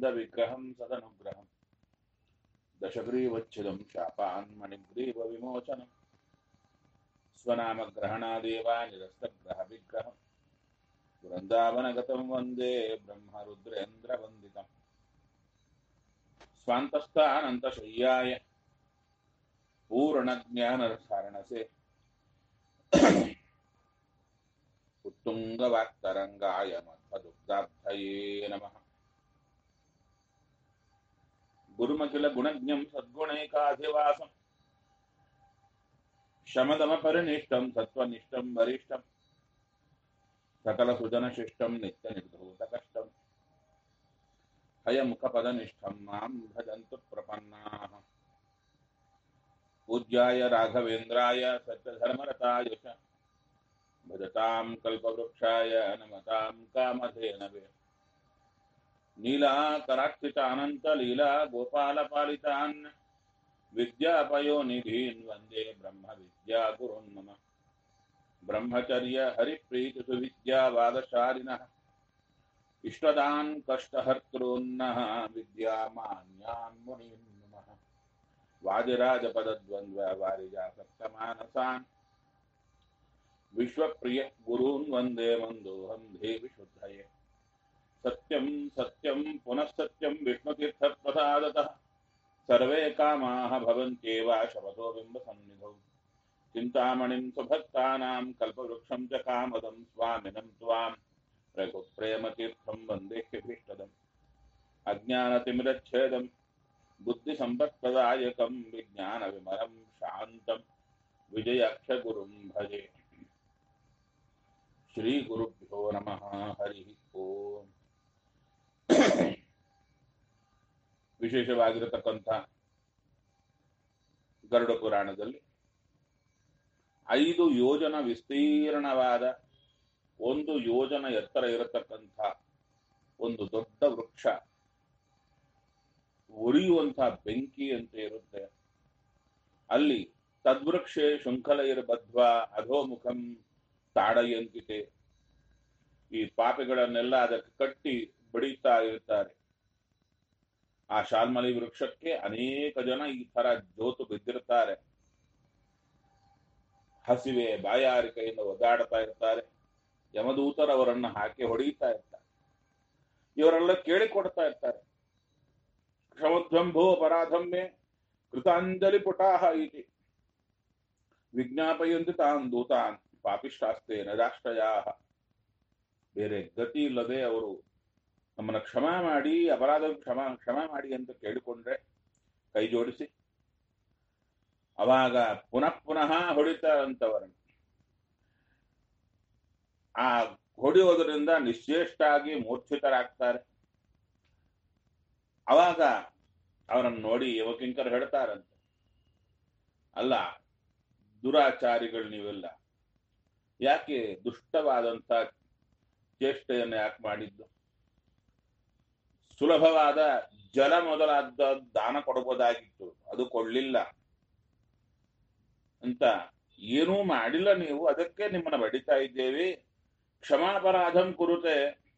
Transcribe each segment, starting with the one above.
चिदानन्दविग्रहं सदनुग्रहम् दशग्रीवच्छिदं शापान्मणिग्रीवविमोचनम् स्वनामग्रहणादेव निरस्तग्रहविग्रहम् वृन्दावनगतं वन्दे ब्रह्मरुद्रेन्द्रवन्दितम् स्वान्तस्थानन्तशय्याय पूर्णज्ञानसारणसे उत्तुङ्गवाक्तरङ्गाय मध्वदुग्धाब्धये नमः गुरुमखिलगुणज्ञं सद्गुणैकाधिवासम् शमदमपरिनिष्टं सत्त्वनिष्ठं वरिष्ठं सकलसुजनशिष्टं नित्यनिर्धूतकष्टम् हयमुखपदनिष्ठं मां भजन्तु प्रपन्नाः पूज्याय राघवेन्द्राय सत्यधर्मरताय च भजतां कल्पवृक्षाय नमतां कामधेनवे नीलाकराक्षितानन्तलीला गोपालपालितान् विद्यापयोनिधीन् वन्दे ब्रह्मविद्यागुरुन् मम ब्रह्मचर्य हरिप्रीतिसुविद्यावादशालिनः इष्टदान् कष्टहर्तॄन्नः विद्यामान्यान् मुनीन् नमः वादिराजपदद्वन्द्ववारिजासक्तमानसान् विश्वप्रिय गुरून् वन्दे मन्दोऽहं देवि शुद्धये सत्यं सत्यं पुनः सत्यं विष्णुतीर्थप्रसादतः सर्वे कामाः भवन्त्येव शपथो बिम्बसन्निधौ चिन्तामणिं सुभक्तानां कल्पवृक्षं च कामदं स्वामिनं त्वां रघुप्रेमतीर्थं वन्दे भीष्टदम् अज्ञानतिमिरच्छेदं बुद्धिसम्पत्प्रदायकं विज्ञानविमलं शान्तं विजयाक्षगुरुं भजे श्रीगुरुभ्यो नमः हरिः ಓಂ ವಿಶೇಷವಾಗಿರತಕ್ಕಂಥ ಗರುಡ ಪುರಾಣದಲ್ಲಿ ಐದು ಯೋಜನ ವಿಸ್ತೀರ್ಣವಾದ ಒಂದು ಯೋಜನ ಎತ್ತರ ಇರತಕ್ಕಂಥ ಒಂದು ದೊಡ್ಡ ವೃಕ್ಷ ಉರಿಯುವಂಥ ಬೆಂಕಿ ಅಂತ ಇರುತ್ತೆ ಅಲ್ಲಿ ತದ್ವೃಕ್ಷೆ ಶೃಂಖಲ ಇರಬದ್ವ ಅಧೋಮುಖಂ ತಾಡಯಂತಿತೆ ಈ ಪಾಪಿಗಳನ್ನೆಲ್ಲ ಅದಕ್ಕೆ ಕಟ್ಟಿ ಬಡಿತಾ ಇರ್ತಾರೆ ಆ ಶಾಲ್ಮಲಿ ವೃಕ್ಷಕ್ಕೆ ಅನೇಕ ಜನ ಈ ತರ ಜೋತು ಬಿದ್ದಿರ್ತಾರೆ ಹಸಿವೆ ಬಾಯಾರಿಕೆಯಿಂದ ಒದ್ದಾಡ್ತಾ ಇರ್ತಾರೆ ಯಮದೂತರು ಅವರನ್ನ ಹಾಕಿ ಹೊಡೀತಾ ಇರ್ತಾರೆ ಇವರೆಲ್ಲ ಕೇಳಿಕೊಡ್ತಾ ಇರ್ತಾರೆ ಕ್ಷಮಧ್ವಂಭೋ ಅಪರಾಧಮ್ಮೆ ಕೃತಾಂಜಲಿ ಪುಟಾಹ ಇತಿ ವಿಜ್ಞಾಪಯಂತಿ ತಾನ್ ದೂತಾನ್ ಪಾಪಿಷ್ಟಾಸ್ತೆ ನಿರಾಶ್ರಯಾ ಬೇರೆ ಗತಿ ಇಲ್ಲದೆ ಅವರು ನಮ್ಮನ್ನ ಕ್ಷಮ ಮಾಡಿ ಅಪರಾಧ ಕ್ಷಮ ಕ್ಷಮ ಮಾಡಿ ಅಂತ ಕೇಳಿಕೊಂಡ್ರೆ ಕೈ ಜೋಡಿಸಿ ಅವಾಗ ಪುನಃ ಪುನಃ ಹೊಡಿತಾರಂತವರನ್ನು ಆ ಹೊಡೆಯೋದ್ರಿಂದ ನಿಶ್ಚೇಷ್ಟಾಗಿ ಮೂರ್ಛಿತರಾಗ್ತಾರೆ ಅವಾಗ ಅವರನ್ನು ನೋಡಿ ಯುವಕಿಂಕರು ಹೇಳ್ತಾರಂತೆ ಅಲ್ಲ ದುರಾಚಾರಿಗಳು ನೀವೆಲ್ಲ ಯಾಕೆ ದುಷ್ಟವಾದಂತ ಚೇಷ್ಟೆಯನ್ನು ಯಾಕೆ ಮಾಡಿದ್ದು ಸುಲಭವಾದ ಜಲ ಮೊದಲಾದ ದಾನ ಕೊಡಬಹುದಾಗಿತ್ತು ಅದು ಕೊಡ್ಲಿಲ್ಲ ಅಂತ ಏನೂ ಮಾಡಿಲ್ಲ ನೀವು ಅದಕ್ಕೆ ನಿಮ್ಮನ್ನ ಬಡಿತಾ ಇದ್ದೇವೆ ಕ್ಷಮಾಪರಾಧಂ ಕುರುತೆ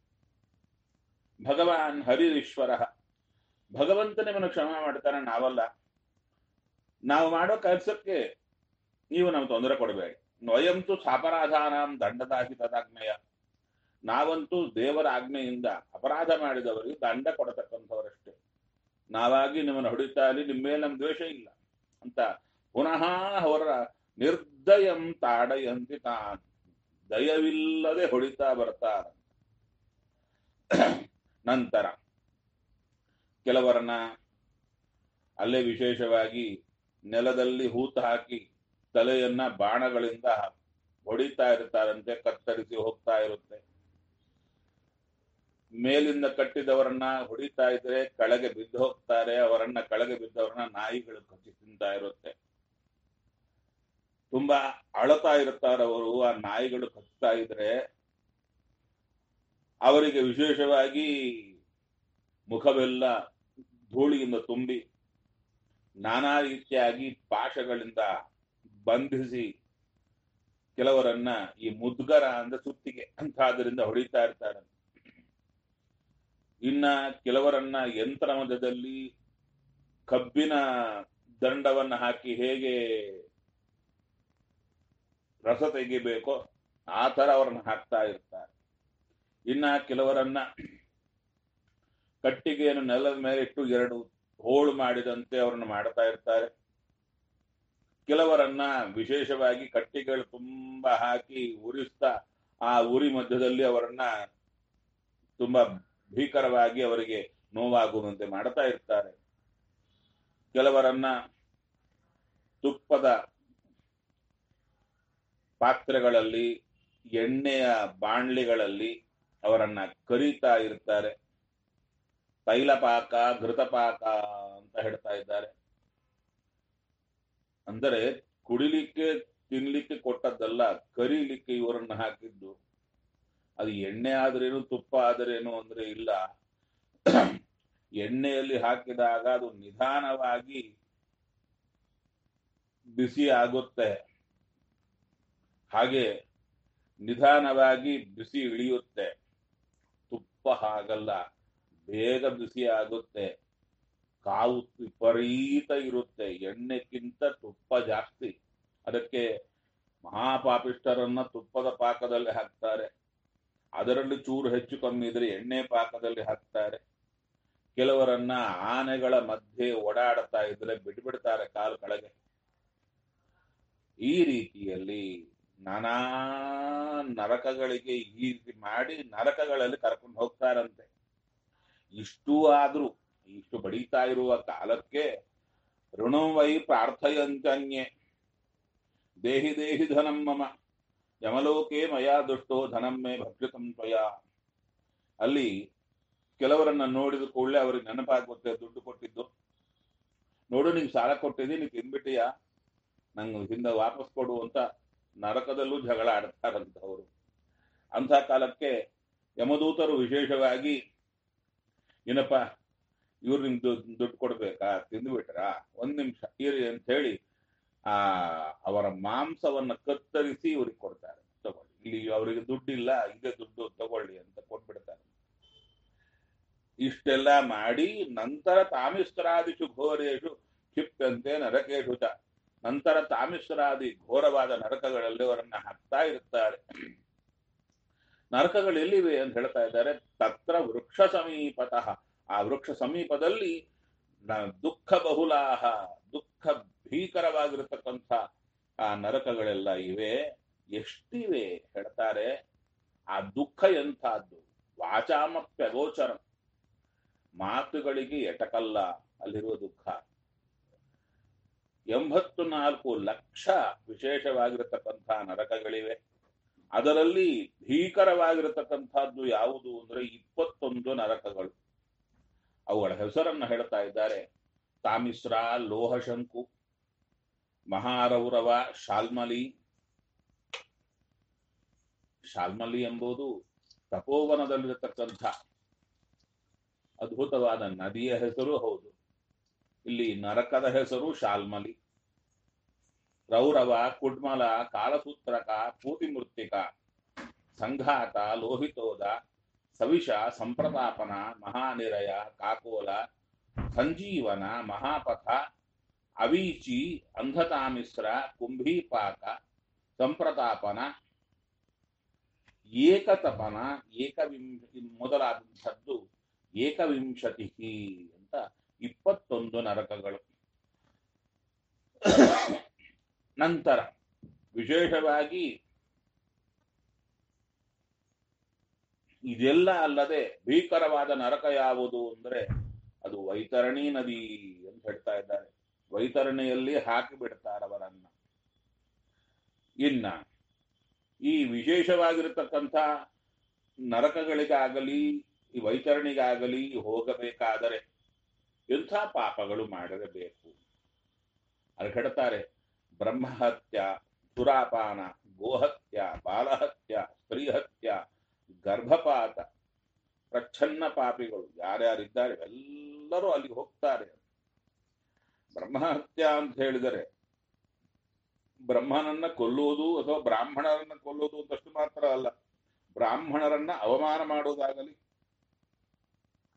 ಭಗವಾನ್ ಹರಿರೀಶ್ವರ ಭಗವಂತ ನಿಮ್ಮನ್ನು ಕ್ಷಮ ಮಾಡ್ತಾನೆ ನಾವಲ್ಲ ನಾವು ಮಾಡೋ ಕೆಲಸಕ್ಕೆ ನೀವು ನಮ್ಗೆ ತೊಂದರೆ ಕೊಡಬೇಡಿ ವಯಂತು ಸಾಪರಾಧಾನಾಂ ದಂಡದಾಹಿ ತದಾಜ್ಞೆಯ ನಾವಂತೂ ದೇವರ ಆಜ್ಞೆಯಿಂದ ಅಪರಾಧ ಮಾಡಿದವರಿಗೆ ದಂಡ ಕೊಡತಕ್ಕಂಥವರಷ್ಟೇ ನಾವಾಗಿ ನಿಮ್ಮನ್ನು ಹೊಡಿತಾ ಇಲ್ಲಿ ನಿಮ್ಮ ಮೇಲೆ ನಮ್ ದ್ವೇಷ ಇಲ್ಲ ಅಂತ ಪುನಃ ಅವರ ನಿರ್ದಯಂ ತಾಡಯಂತಿ ತಾನ್ ದಯವಿಲ್ಲದೆ ಹೊಡಿತಾ ಬರ್ತಾರ ನಂತರ ಕೆಲವರನ್ನ ಅಲ್ಲೇ ವಿಶೇಷವಾಗಿ ನೆಲದಲ್ಲಿ ಹೂತು ಹಾಕಿ ತಲೆಯನ್ನ ಬಾಣಗಳಿಂದ ಹೊಡಿತಾ ಇರ್ತಾರಂತೆ ಕತ್ತರಿಸಿ ಹೋಗ್ತಾ ಇರುತ್ತೆ ಮೇಲಿಂದ ಕಟ್ಟಿದವರನ್ನ ಹೊಡಿತಾ ಇದ್ರೆ ಕೆಳಗೆ ಬಿದ್ದು ಹೋಗ್ತಾರೆ ಅವರನ್ನ ಕೆಳಗೆ ಬಿದ್ದವರನ್ನ ನಾಯಿಗಳು ಕಚ್ಚಿ ತಿಂತಾ ಇರುತ್ತೆ ತುಂಬಾ ಅಳತಾ ಇರ್ತಾರೆ ಅವರು ಆ ನಾಯಿಗಳು ಕಚ್ತಾ ಇದ್ರೆ ಅವರಿಗೆ ವಿಶೇಷವಾಗಿ ಮುಖವೆಲ್ಲ ಧೂಳಿಯಿಂದ ತುಂಬಿ ನಾನಾ ರೀತಿಯಾಗಿ ಪಾಶಗಳಿಂದ ಬಂಧಿಸಿ ಕೆಲವರನ್ನ ಈ ಮುದ್ಗರ ಅಂದ್ರೆ ಸುತ್ತಿಗೆ ಅಂತ ಅದರಿಂದ ಹೊಡಿತಾ ಇರ್ತಾರೆ ಇನ್ನ ಕೆಲವರನ್ನ ಯಂತ್ರ ಮಧ್ಯದಲ್ಲಿ ಕಬ್ಬಿನ ದಂಡವನ್ನ ಹಾಕಿ ಹೇಗೆ ರಸ ತೆಗಿಬೇಕೋ ಆ ತರ ಅವರನ್ನ ಹಾಕ್ತಾ ಇರ್ತಾರೆ ಇನ್ನ ಕೆಲವರನ್ನ ಕಟ್ಟಿಗೆಯನ್ನು ನೆಲದ ಮೇಲೆ ಇಟ್ಟು ಎರಡು ಹೋಳು ಮಾಡಿದಂತೆ ಅವರನ್ನು ಮಾಡ್ತಾ ಇರ್ತಾರೆ ಕೆಲವರನ್ನ ವಿಶೇಷವಾಗಿ ಕಟ್ಟಿಗೆಗಳು ತುಂಬಾ ಹಾಕಿ ಉರಿಸ್ತಾ ಆ ಉರಿ ಮಧ್ಯದಲ್ಲಿ ಅವರನ್ನ ತುಂಬಾ ಭೀಕರವಾಗಿ ಅವರಿಗೆ ನೋವಾಗುವಂತೆ ಮಾಡ್ತಾ ಇರ್ತಾರೆ ಕೆಲವರನ್ನ ತುಪ್ಪದ ಪಾತ್ರೆಗಳಲ್ಲಿ ಎಣ್ಣೆಯ ಬಾಣ್ಲಿಗಳಲ್ಲಿ ಅವರನ್ನ ಕರೀತಾ ಇರ್ತಾರೆ ತೈಲಪಾಕ ಘೃತಪಾಕ ಅಂತ ಹೇಳ್ತಾ ಇದ್ದಾರೆ ಅಂದರೆ ಕುಡಿಲಿಕ್ಕೆ ತಿನ್ಲಿಕ್ಕೆ ಕೊಟ್ಟದ್ದಲ್ಲ ಕರೀಲಿಕ್ಕೆ ಇವರನ್ನ ಹಾಕಿದ್ದು ಅದು ಎಣ್ಣೆ ಆದ್ರೇನು ತುಪ್ಪ ಆದ್ರೇನು ಅಂದ್ರೆ ಇಲ್ಲ ಎಣ್ಣೆಯಲ್ಲಿ ಹಾಕಿದಾಗ ಅದು ನಿಧಾನವಾಗಿ ಬಿಸಿ ಆಗುತ್ತೆ ಹಾಗೆ ನಿಧಾನವಾಗಿ ಬಿಸಿ ಇಳಿಯುತ್ತೆ ತುಪ್ಪ ಹಾಗಲ್ಲ ಬೇಗ ಬಿಸಿ ಆಗುತ್ತೆ ಕಾವು ವಿಪರೀತ ಇರುತ್ತೆ ಎಣ್ಣೆಕ್ಕಿಂತ ತುಪ್ಪ ಜಾಸ್ತಿ ಅದಕ್ಕೆ ಮಹಾಪಾಪಿಷ್ಟರನ್ನ ತುಪ್ಪದ ಪಾಕದಲ್ಲಿ ಹಾಕ್ತಾರೆ ಅದರಲ್ಲಿ ಚೂರು ಹೆಚ್ಚು ಕಮ್ಮಿ ಇದ್ರೆ ಎಣ್ಣೆ ಪಾಕದಲ್ಲಿ ಹಾಕ್ತಾರೆ ಕೆಲವರನ್ನ ಆನೆಗಳ ಮಧ್ಯೆ ಓಡಾಡ್ತಾ ಇದ್ರೆ ಬಿಟ್ಬಿಡ್ತಾರೆ ಕಾಲು ಕೆಳಗೆ ಈ ರೀತಿಯಲ್ಲಿ ನಾನಾ ನರಕಗಳಿಗೆ ಈ ರೀತಿ ಮಾಡಿ ನರಕಗಳಲ್ಲಿ ಕರ್ಕೊಂಡು ಹೋಗ್ತಾರಂತೆ ಇಷ್ಟು ಆದ್ರೂ ಇಷ್ಟು ಬಡೀತಾ ಇರುವ ಕಾಲಕ್ಕೆ ಋಣಂ ವೈ ಪ್ರಾರ್ಥಯಂತನ್ಯೆ ದೇಹಿ ದೇಹಿ ಧನಂ ಮಮ ಯಮಲೋಕೆ ಮಯಾ ದುಷ್ಟೋ ಧನಂ ಮೇ ಭಕ್ಷಿತಂ ತ್ವಯ ಅಲ್ಲಿ ಕೆಲವರನ್ನ ನೋಡಿದ ಕೂಡಲೇ ಅವ್ರಿಗೆ ನೆನಪಾಗುತ್ತೆ ದುಡ್ಡು ಕೊಟ್ಟಿದ್ದು ನೋಡು ನಿಂಗೆ ಸಾಲ ಕೊಟ್ಟಿದ್ದೀನಿ ತಿನ್ಬಿಟ್ಟಿಯ ನಂಗೆ ಹಿಂದೆ ವಾಪಸ್ ಕೊಡು ಅಂತ ನರಕದಲ್ಲೂ ಜಗಳ ಆಡ್ತಾರಂತ ಅವರು ಅಂಥ ಕಾಲಕ್ಕೆ ಯಮದೂತರು ವಿಶೇಷವಾಗಿ ಏನಪ್ಪ ಇವ್ರು ನಿಮ್ ದುಡ್ಡು ಕೊಡ್ಬೇಕಾ ತಿಂದ್ಬಿಟ್ರಾ ಒಂದ್ ನಿಮಿಷ ಇರಿ ಅಂತ ಹೇಳಿ ಆ ಅವರ ಮಾಂಸವನ್ನ ಕತ್ತರಿಸಿ ಇವ್ರಿಗೆ ಕೊಡ್ತಾರೆ ತಗೊಳ್ಳಿ ಇಲ್ಲಿ ಅವರಿಗೆ ದುಡ್ಡಿಲ್ಲ ಇದೇ ದುಡ್ಡು ತಗೊಳ್ಳಿ ಅಂತ ಕೊಟ್ಬಿಡ್ತಾರೆ ಇಷ್ಟೆಲ್ಲ ಮಾಡಿ ನಂತರ ತಾಮಿಸ್ತ್ರಾದಿಷು ಘೋರೇಶು ಕ್ಷಿಪ್ತಂತೆ ನರಕೇಶು ಚ ನಂತರ ತಾಮಿಸ್ರಾದಿ ಘೋರವಾದ ನರಕಗಳಲ್ಲಿ ಅವರನ್ನ ಹಾಕ್ತಾ ಇರ್ತಾರೆ ನರಕಗಳು ಎಲ್ಲಿವೆ ಅಂತ ಹೇಳ್ತಾ ಇದ್ದಾರೆ ತತ್ರ ವೃಕ್ಷ ಸಮೀಪತಃ ಆ ವೃಕ್ಷ ಸಮೀಪದಲ್ಲಿ ದುಃಖ ಬಹುಲಾಹ ದುಃಖ ಭೀಕರವಾಗಿರತಕ್ಕಂಥ ಆ ನರಕಗಳೆಲ್ಲ ಇವೆ ಎಷ್ಟಿವೆ ಹೇಳ್ತಾರೆ ಆ ದುಃಖ ಎಂಥದ್ದು ವಾಚಾಮಪ್ಯಗೋಚರ ಮಾತುಗಳಿಗೆ ಎಟಕಲ್ಲ ಅಲ್ಲಿರುವ ದುಃಖ ಎಂಬತ್ತು ನಾಲ್ಕು ಲಕ್ಷ ವಿಶೇಷವಾಗಿರತಕ್ಕಂಥ ನರಕಗಳಿವೆ ಅದರಲ್ಲಿ ಭೀಕರವಾಗಿರತಕ್ಕಂಥದ್ದು ಯಾವುದು ಅಂದ್ರೆ ಇಪ್ಪತ್ತೊಂದು ನರಕಗಳು ಅವುಗಳ ಹೆಸರನ್ನ ಹೇಳ್ತಾ ಇದ್ದಾರೆ ತಾಮಿಸ್ರ ಲೋಹಶಂಕು ಮಹಾರೌರವ ಶಾಲ್ಮಲಿ ಶಾಲ್ಮಲಿ ಎಂಬುದು ತಪೋವನದಲ್ಲಿರತಕ್ಕಂಥ ಅದ್ಭುತವಾದ ನದಿಯ ಹೆಸರು ಹೌದು ಇಲ್ಲಿ ನರಕದ ಹೆಸರು ಶಾಲ್ಮಲಿ ರೌರವ ಕುಡ್ಮಲ ಕಾಲಸೂತ್ರಕ ಪೂತಿಮೃತ್ತಿಕ ಸಂಘಾತ ಲೋಹಿತೋದ ಸವಿಷ ಸಂಪ್ರತಾಪನ ಮಹಾನಿರಯ ಕಾಕೋಲ ಸಂಜೀವನ ಮಹಾಪಥ ಅವೀಚಿ ಅಂಧತಾಮಿಶ್ರ ಕುಂಭೀಪಾಕ ಸಂಪ್ರತಾಪನ ಏಕತಪನ ಏಕವಿಂಶ ಮೊದಲಾದಂಥದ್ದು ಏಕವಿಂಶತಿ ಅಂತ ಇಪ್ಪತ್ತೊಂದು ನರಕಗಳು ನಂತರ ವಿಶೇಷವಾಗಿ ಇದೆಲ್ಲ ಅಲ್ಲದೆ ಭೀಕರವಾದ ನರಕ ಯಾವುದು ಅಂದ್ರೆ ಅದು ವೈತರಣಿ ನದಿ ಅಂತ ಹೇಳ್ತಾ ಇದ್ದಾರೆ ವೈತರಣಿಯಲ್ಲಿ ಹಾಕಿ ಬಿಡ್ತಾರವರನ್ನ ಇನ್ನ ಈ ವಿಶೇಷವಾಗಿರತಕ್ಕಂಥ ನರಕಗಳಿಗಾಗಲಿ ಈ ವೈತರಣಿಗಾಗಲಿ ಹೋಗಬೇಕಾದರೆ ಎಂಥ ಪಾಪಗಳು ಮಾಡಿರಬೇಕು ಅಲ್ಲಿ ಹೇಳ್ತಾರೆ ಬ್ರಹ್ಮಹತ್ಯ ಸುರಾಪಾನ ಗೋಹತ್ಯ ಬಾಲಹತ್ಯ ಸ್ತ್ರೀಹತ್ಯ ಗರ್ಭಪಾತ ಪ್ರಚ್ಛನ್ನ ಪಾಪಿಗಳು ಯಾರ್ಯಾರಿದ್ದಾರೆ ಎಲ್ಲರೂ ಅಲ್ಲಿಗೆ ಹೋಗ್ತಾರೆ ಬ್ರಹ್ಮಹತ್ಯ ಅಂತ ಹೇಳಿದರೆ ಬ್ರಹ್ಮನನ್ನ ಕೊಲ್ಲುವುದು ಅಥವಾ ಬ್ರಾಹ್ಮಣರನ್ನ ಕೊಲ್ಲುವುದು ಅಂತಷ್ಟು ಮಾತ್ರ ಅಲ್ಲ ಬ್ರಾಹ್ಮಣರನ್ನ ಅವಮಾನ ಮಾಡುವುದಾಗಲಿ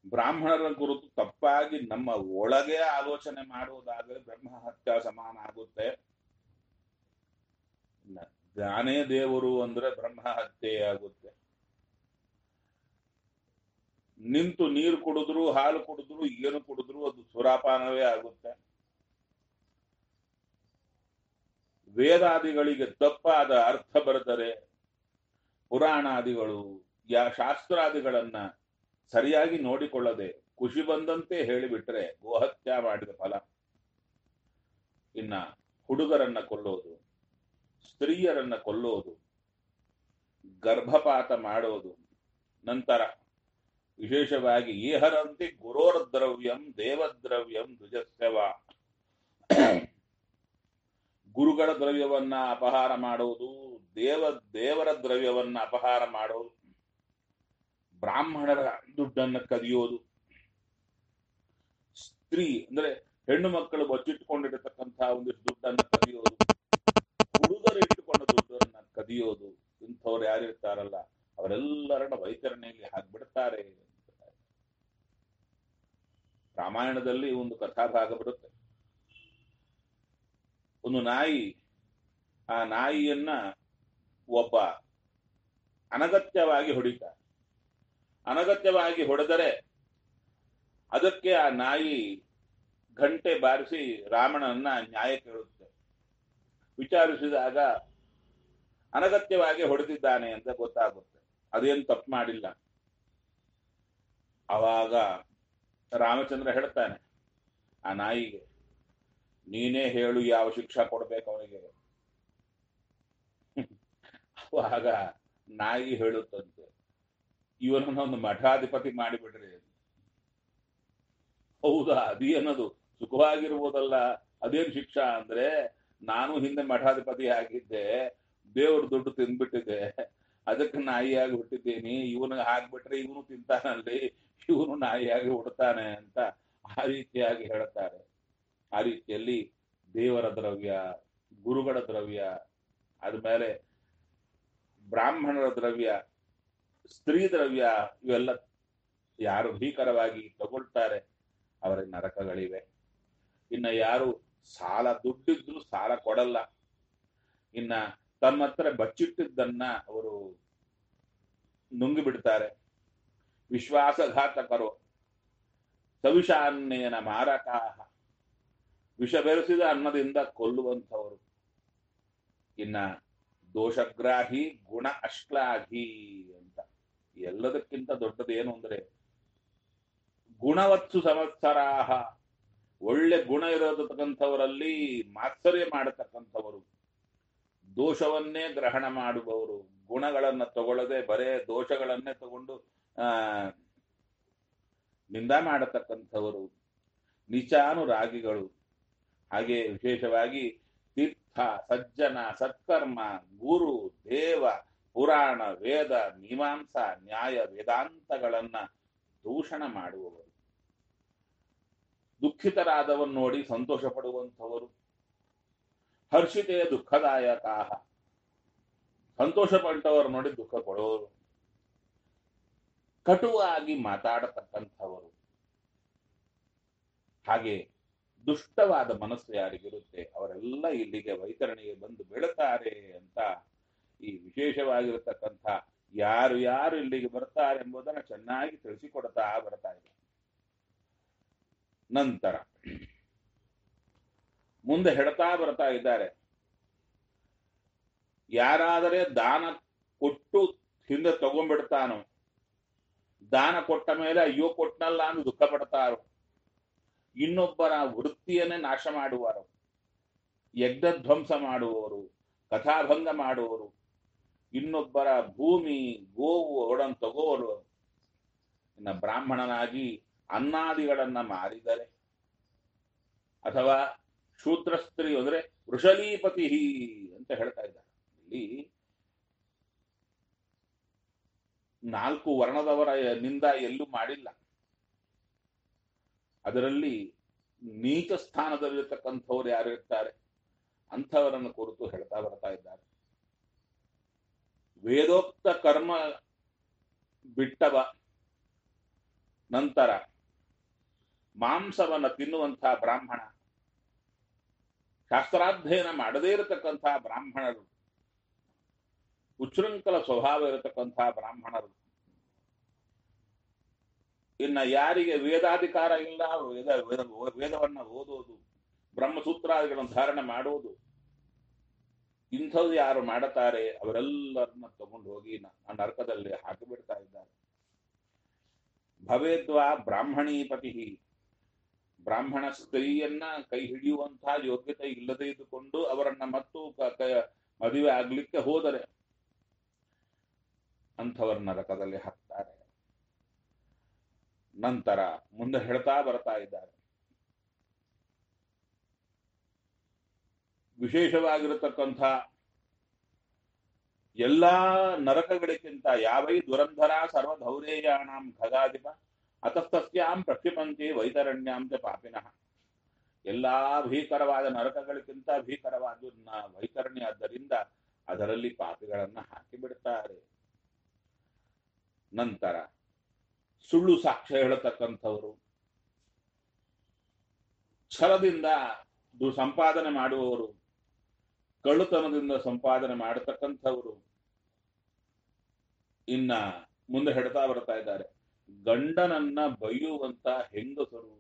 ಬ್ರಾಹ್ಮಣರ ಕುರಿತು ತಪ್ಪಾಗಿ ನಮ್ಮ ಒಳಗೆ ಆಲೋಚನೆ ಮಾಡುವುದಾದರೆ ಬ್ರಹ್ಮ ಹತ್ಯ ಸಮಾನ ಆಗುತ್ತೆ ನ- ಜ್ಞಾನೇ ದೇವರು ಅಂದ್ರೆ ಬ್ರಹ್ಮ ಹತ್ಯೆ ಆಗುತ್ತೆ ನಿಂತು ನೀರು ಕುಡಿದ್ರು ಹಾಲು ಕುಡಿದ್ರು ಏನು ಕುಡಿದ್ರು ಅದು ಸುರಾಪಾನವೇ ಆಗುತ್ತೆ ವೇದಾದಿಗಳಿಗೆ ತಪ್ಪಾದ ಅರ್ಥ ಬರೆದರೆ ಪುರಾಣಾದಿಗಳು ಯಾ ಶಾಸ್ತ್ರಾದಿಗಳನ್ನ ಸರಿಯಾಗಿ ನೋಡಿಕೊಳ್ಳದೆ ಖುಷಿ ಬಂದಂತೆ ಹೇಳಿಬಿಟ್ರೆ ಗೋಹತ್ಯ ಮಾಡಿದ ಫಲ ಇನ್ನ ಹುಡುಗರನ್ನ ಕೊಲ್ಲೋದು ಸ್ತ್ರೀಯರನ್ನ ಕೊಲ್ಲೋದು ಗರ್ಭಪಾತ ಮಾಡೋದು ನಂತರ ವಿಶೇಷವಾಗಿ ಈಹರಂತಿ ಗುರೋರ್ದ್ರವ್ಯಂ ದೇವದ್ರವ್ಯಂ ದ್ವಿಜಸ್ಯವ ಗುರುಗಳ ದ್ರವ್ಯವನ್ನ ಅಪಹಾರ ಮಾಡುವುದು ದೇವ ದೇವರ ದ್ರವ್ಯವನ್ನ ಅಪಹಾರ ಮಾಡೋದು ಬ್ರಾಹ್ಮಣರ ದುಡ್ಡನ್ನ ಕದಿಯೋದು ಸ್ತ್ರೀ ಅಂದ್ರೆ ಹೆಣ್ಣು ಮಕ್ಕಳು ಬಚ್ಚಿಟ್ಟುಕೊಂಡಿರತಕ್ಕಂತಹ ಒಂದಿಷ್ಟು ದುಡ್ಡನ್ನ ಕದಿಯೋದು ಹುಡುಗರು ಇಟ್ಟುಕೊಂಡ ದುಡ್ಡನ್ನ ಕದಿಯೋದು ಇಂಥವ್ರು ಯಾರಿರ್ತಾರಲ್ಲ ಅವರೆಲ್ಲರನ್ನ ವೈತರಣಿಯಲ್ಲಿ ಹಾಕ್ಬಿಡ್ತಾರೆ ರಾಮಾಯಣದಲ್ಲಿ ಒಂದು ಕಥಾಭಾಗ ಬರುತ್ತೆ ಒಂದು ನಾಯಿ ಆ ನಾಯಿಯನ್ನ ಒಬ್ಬ ಅನಗತ್ಯವಾಗಿ ಹೊಡಿತಾರೆ ಅನಗತ್ಯವಾಗಿ ಹೊಡೆದರೆ ಅದಕ್ಕೆ ಆ ನಾಯಿ ಗಂಟೆ ಬಾರಿಸಿ ರಾಮನನ್ನ ನ್ಯಾಯ ಕೇಳುತ್ತೆ ವಿಚಾರಿಸಿದಾಗ ಅನಗತ್ಯವಾಗಿ ಹೊಡೆದಿದ್ದಾನೆ ಅಂತ ಗೊತ್ತಾಗುತ್ತೆ ಅದೇನು ತಪ್ಪು ಮಾಡಿಲ್ಲ ಅವಾಗ ರಾಮಚಂದ್ರ ಹೇಳ್ತಾನೆ ಆ ನಾಯಿಗೆ ನೀನೇ ಹೇಳು ಯಾವ ಶಿಕ್ಷಾ ಕೊಡ್ಬೇಕು ಅವನಿಗೆ ಅವಾಗ ನಾಯಿ ಹೇಳುತ್ತಂತೆ ಇವನನ್ನ ಒಂದು ಮಠಾಧಿಪತಿ ಮಾಡಿಬಿಡ್ರಿ ಹೌದಾ ಅದಿ ಅನ್ನೋದು ಸುಖವಾಗಿರ್ಬೋದಲ್ಲ ಅದೇನ್ ಶಿಕ್ಷಾ ಅಂದ್ರೆ ನಾನು ಹಿಂದೆ ಮಠಾಧಿಪತಿ ಆಗಿದ್ದೆ ದೇವ್ರ ದುಡ್ಡು ತಿಂದ್ಬಿಟ್ಟಿದೆ ಅದಕ್ಕೆ ನಾಯಿಯಾಗಿ ಹುಟ್ಟಿದ್ದೀನಿ ಇವನಿಗೆ ಹಾಕ್ಬಿಟ್ರೆ ಇವನು ತಿಂತಾನಲ್ಲಿ ಇವನು ನಾಯಿಯಾಗಿ ಹುಡ್ತಾನೆ ಅಂತ ಆ ರೀತಿಯಾಗಿ ಹೇಳ್ತಾರೆ ಆ ರೀತಿಯಲ್ಲಿ ದೇವರ ದ್ರವ್ಯ ಗುರುಗಳ ದ್ರವ್ಯ ಆದ್ಮೇಲೆ ಬ್ರಾಹ್ಮಣರ ದ್ರವ್ಯ ಸ್ತ್ರೀ ದ್ರವ್ಯ ಇವೆಲ್ಲ ಯಾರು ಭೀಕರವಾಗಿ ತಗೊಳ್ತಾರೆ ಅವರಿಗೆ ನರಕಗಳಿವೆ ಇನ್ನ ಯಾರು ಸಾಲ ದುಡ್ಡಿದ್ರು ಸಾಲ ಕೊಡಲ್ಲ ಇನ್ನ ತಮ್ಮ ಹತ್ರ ಬಚ್ಚಿಟ್ಟಿದ್ದನ್ನ ಅವರು ನುಂಗಿ ಬಿಡ್ತಾರೆ ವಿಶ್ವಾಸಘಾತಕರು ಸವಿಷಾನ್ನೇನ ಮಾರಕಾಹ ವಿಷ ಬೆರೆಸಿದ ಅನ್ನದಿಂದ ಕೊಲ್ಲುವಂಥವರು ಇನ್ನ ದೋಷಗ್ರಾಹಿ ಗುಣ ಅಶ್ಲಾಘಿ ಅಂತ ಎಲ್ಲದಕ್ಕಿಂತ ದೊಡ್ಡದೇನು ಅಂದ್ರೆ ಗುಣವತ್ಸು ಸಂವತ್ಸರಾಹ ಒಳ್ಳೆ ಗುಣ ಇರತಕ್ಕಂಥವರಲ್ಲಿ ಮಾತ್ಸರ್ಯ ಮಾಡತಕ್ಕಂಥವರು ದೋಷವನ್ನೇ ಗ್ರಹಣ ಮಾಡುವವರು ಗುಣಗಳನ್ನ ತಗೊಳ್ಳದೆ ಬರೇ ದೋಷಗಳನ್ನೇ ತಗೊಂಡು ಆ ನಿಂದ ಮಾಡತಕ್ಕಂಥವರು ನಿಚಾನುರಾಗಿಗಳು ಹಾಗೆ ವಿಶೇಷವಾಗಿ ತೀರ್ಥ ಸಜ್ಜನ ಸತ್ಕರ್ಮ ಗುರು ದೇವ ಪುರಾಣ ವೇದ ಮೀಮಾಂಸಾ ನ್ಯಾಯ ವೇದಾಂತಗಳನ್ನ ದೂಷಣ ಮಾಡುವವರು ದುಃಖಿತರಾದವನ್ ನೋಡಿ ಸಂತೋಷ ಪಡುವಂಥವರು ಹರ್ಷಿತೆಯ ದುಃಖದಾಯಕ ಸಂತೋಷ ಪಟ್ಟವರು ನೋಡಿ ದುಃಖ ಕೊಡೋರು ಕಟುವಾಗಿ ಮಾತಾಡತಕ್ಕಂಥವರು ಹಾಗೆ ದುಷ್ಟವಾದ ಮನಸ್ಸು ಯಾರಿಗಿರುತ್ತೆ ಅವರೆಲ್ಲ ಇಲ್ಲಿಗೆ ವೈತರಣಿಗೆ ಬಂದು ಬೀಳುತ್ತಾರೆ ಅಂತ ಈ ವಿಶೇಷವಾಗಿರತಕ್ಕಂಥ ಯಾರು ಯಾರು ಇಲ್ಲಿಗೆ ಬರ್ತಾರೆ ಎಂಬುದನ್ನು ಚೆನ್ನಾಗಿ ತಿಳಿಸಿಕೊಡ್ತಾ ಬರ್ತಾ ಇದೆ ನಂತರ ಮುಂದೆ ಹೇಳ್ತಾ ಬರ್ತಾ ಇದ್ದಾರೆ ಯಾರಾದರೆ ದಾನ ಕೊಟ್ಟು ಹಿಂದೆ ತಗೊಂಡ್ಬಿಡ್ತಾನೋ ದಾನ ಕೊಟ್ಟ ಮೇಲೆ ಅಯ್ಯೋ ಕೊಟ್ಟನಲ್ಲ ಅಂತ ದುಃಖ ಪಡ್ತಾರೋ ಇನ್ನೊಬ್ಬರ ವೃತ್ತಿಯನ್ನೇ ನಾಶ ಮಾಡುವರು ಯಜ್ಞಧ್ವಂಸ ಮಾಡುವವರು ಕಥಾಭಂಗ ಮಾಡುವವರು ಇನ್ನೊಬ್ಬರ ಭೂಮಿ ಗೋವು ಒಡನ್ ತಗೋರು ಇನ್ನ ಬ್ರಾಹ್ಮಣನಾಗಿ ಅನ್ನಾದಿಗಳನ್ನ ಮಾರಿದರೆ ಅಥವಾ ಶೂದ್ರ ಸ್ತ್ರೀ ಅಂದ್ರೆ ವೃಷಲೀಪತಿ ಅಂತ ಹೇಳ್ತಾ ಇದ್ದಾರೆ ಇಲ್ಲಿ ನಾಲ್ಕು ವರ್ಣದವರ ನಿಂದ ಎಲ್ಲೂ ಮಾಡಿಲ್ಲ ಅದರಲ್ಲಿ ನೀಚ ಸ್ಥಾನದಲ್ಲಿರ್ತಕ್ಕಂಥವ್ರು ಯಾರು ಇರ್ತಾರೆ ಅಂಥವರನ್ನು ಕುರಿತು ಹೇಳ್ತಾ ಬರ್ತಾ ಇದ್ದಾರೆ ವೇದೋಕ್ತ ಕರ್ಮ ಬಿಟ್ಟವ ನಂತರ ಮಾಂಸವನ್ನ ತಿನ್ನುವಂತಹ ಬ್ರಾಹ್ಮಣ ಶಾಸ್ತ್ರಾಧ್ಯಯನ ಮಾಡದೇ ಇರತಕ್ಕಂತಹ ಬ್ರಾಹ್ಮಣರು ಉಚ್ಛೃಂಖಲ ಸ್ವಭಾವ ಇರತಕ್ಕಂತಹ ಬ್ರಾಹ್ಮಣರು ಇನ್ನ ಯಾರಿಗೆ ವೇದಾಧಿಕಾರ ಇಲ್ಲ ವೇದ ವೇದ ವೇದವನ್ನ ಓದೋದು ಬ್ರಹ್ಮಸೂತ್ರಾದಿಗಳನ್ನು ಧಾರಣೆ ಮಾಡುವುದು ಇಂಥದ್ದು ಯಾರು ಮಾಡುತ್ತಾರೆ ಅವರೆಲ್ಲರನ್ನ ತಗೊಂಡು ಹೋಗಿ ನ- ನರಕದಲ್ಲಿ ಹಾಕಿಬಿಡ್ತಾ ಇದ್ದಾರೆ ಭವೇದ್ವಾ ಬ್ರಾಹ್ಮಣೀಪತಿ ಬ್ರಾಹ್ಮಣ ಸ್ತ್ರೀಯನ್ನ ಕೈ ಹಿಡಿಯುವಂತಹ ಯೋಗ್ಯತೆ ಇಲ್ಲದೆ ಇದ್ದುಕೊಂಡು ಅವರನ್ನ ಮತ್ತು ಕ- ಕ- ಮದುವೆ ಆಗ್ಲಿಕ್ಕೆ ಹೋದರೆ ಅಂಥವರ ನರಕದಲ್ಲಿ ಹಾಕ್ತಾರೆ ನಂತರ ಮುಂದೆ ಹೇಳ್ತಾ ಬರ್ತಾ ಇದ್ದಾರೆ ವಿಶೇಷವಾಗಿರತಕ್ಕಂಥ ಎಲ್ಲಾ ನರಕಗಳಿಗಿಂತ ಯಾವೈ ದುರಂಧರ ಸರ್ವಧೌರೇಯಾಣಾಂ ಖಗಾಧಿಪ ಅತಸ್ತಸ್ಯಾಂ ಪ್ರಕ್ಷಿಪಂತಿ ವೈತರಣ್ಯಾಂ ಚ ಪಾಪಿನಃ ಎಲ್ಲಾ ಭೀಕರವಾದ ನರಕಗಳಿಗಿಂತ ಭೀಕರವಾದ ನ- ವೈತರಣ್ಯ ಆದ್ದರಿಂದ ಅದರಲ್ಲಿ ಪಾಪಿಗಳನ್ನ ಹಾಕಿ ಬಿಡ್ತಾರೆ ನಂತರ ಸುಳ್ಳು ಸಾಕ್ಷ್ಯ ಹೇಳತಕ್ಕಂಥವರು ಛಲದಿಂದ ದು ಸಂಪಾದನೆ ಮಾಡುವವರು ಕಳ್ಳುತನದಿಂದ ಸಂಪಾದನೆ ಮಾಡತಕ್ಕಂಥವರು ಇನ್ನ ಮುಂದೆ ಹೇಳ್ತಾ ಬರ್ತಾ ಇದ್ದಾರೆ ಗಂಡನನ್ನ ಬೈಯುವಂತ ಹೆಂಗಸರು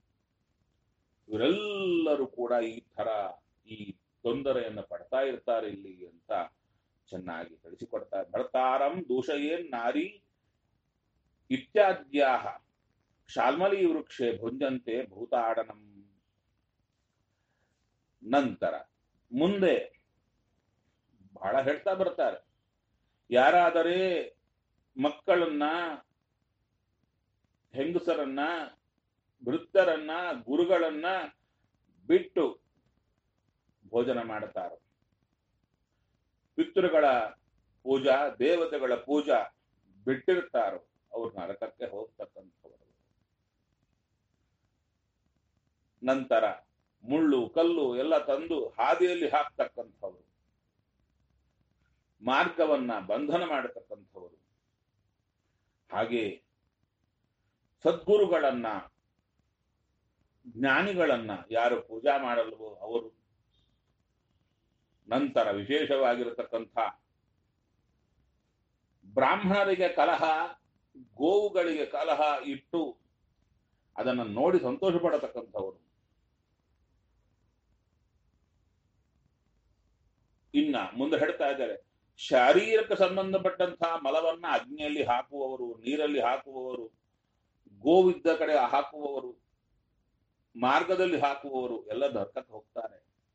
ಇವರೆಲ್ಲರೂ ಕೂಡ ಈ ತರ ಈ ತೊಂದರೆಯನ್ನು ಪಡ್ತಾ ಇರ್ತಾರೆ ಇಲ್ಲಿ ಅಂತ ಚೆನ್ನಾಗಿ ತಿಳಿಸಿಕೊಡ್ತಾರೆ ಭರ್ತಾರಂ ದೂಷಯೇನ್ ನಾರಿ ಇತ್ಯಾದ್ಯಾಹ ಶಾಲ್ಮಲಿ ವೃಕ್ಷೆ ಭುಂಜಂತೆ ಭೂತಾಡನಂ ನಂತರ ಮುಂದೆ ಬಹಳ ಹೇಳ್ತಾ ಬರ್ತಾರೆ ಯಾರಾದರೆ ಮಕ್ಕಳನ್ನ ಹೆಂಗಸರನ್ನ ವೃತ್ತರನ್ನ ಗುರುಗಳನ್ನ ಬಿಟ್ಟು ಭೋಜನ ಮಾಡುತ್ತಾರೆ ಪಿತೃಗಳ ಪೂಜಾ ದೇವತೆಗಳ ಪೂಜಾ ಬಿಟ್ಟಿರ್ತಾರೋ ಅವ್ರ ನರಕಕ್ಕೆ ಹೋಗ್ತಕ್ಕಂಥವರು ನಂತರ ಮುಳ್ಳು ಕಲ್ಲು ಎಲ್ಲ ತಂದು ಹಾದಿಯಲ್ಲಿ ಹಾಕ್ತಕ್ಕಂಥವರು ಮಾರ್ಗವನ್ನ ಬಂಧನ ಮಾಡತಕ್ಕಂಥವರು ಹಾಗೆ ಸದ್ಗುರುಗಳನ್ನ ಜ್ಞಾನಿಗಳನ್ನ ಯಾರು ಪೂಜಾ ಮಾಡಲ್ವೋ ಅವರು ನಂತರ ವಿಶೇಷವಾಗಿರತಕ್ಕಂಥ ಬ್ರಾಹ್ಮಣರಿಗೆ ಕಲಹ ಗೋವುಗಳಿಗೆ ಕಲಹ ಇಟ್ಟು ಅದನ್ನು ನೋಡಿ ಸಂತೋಷ ಪಡತಕ್ಕಂಥವರು ಇನ್ನ ಮುಂದೆ ಹೇಳ್ತಾ ಇದ್ದಾರೆ ಶಾರೀರಕ್ಕೆ ಸಂಬಂಧಪಟ್ಟಂತಹ ಮಲವನ್ನ ಅಗ್ನಿಯಲ್ಲಿ ಹಾಕುವವರು ನೀರಲ್ಲಿ ಹಾಕುವವರು ಗೋವಿದ್ದ ಕಡೆ ಹಾಕುವವರು ಮಾರ್ಗದಲ್ಲಿ ಹಾಕುವವರು ಎಲ್ಲ ನರಕಕ್ಕೆ ಹೋಗ್ತಾರೆ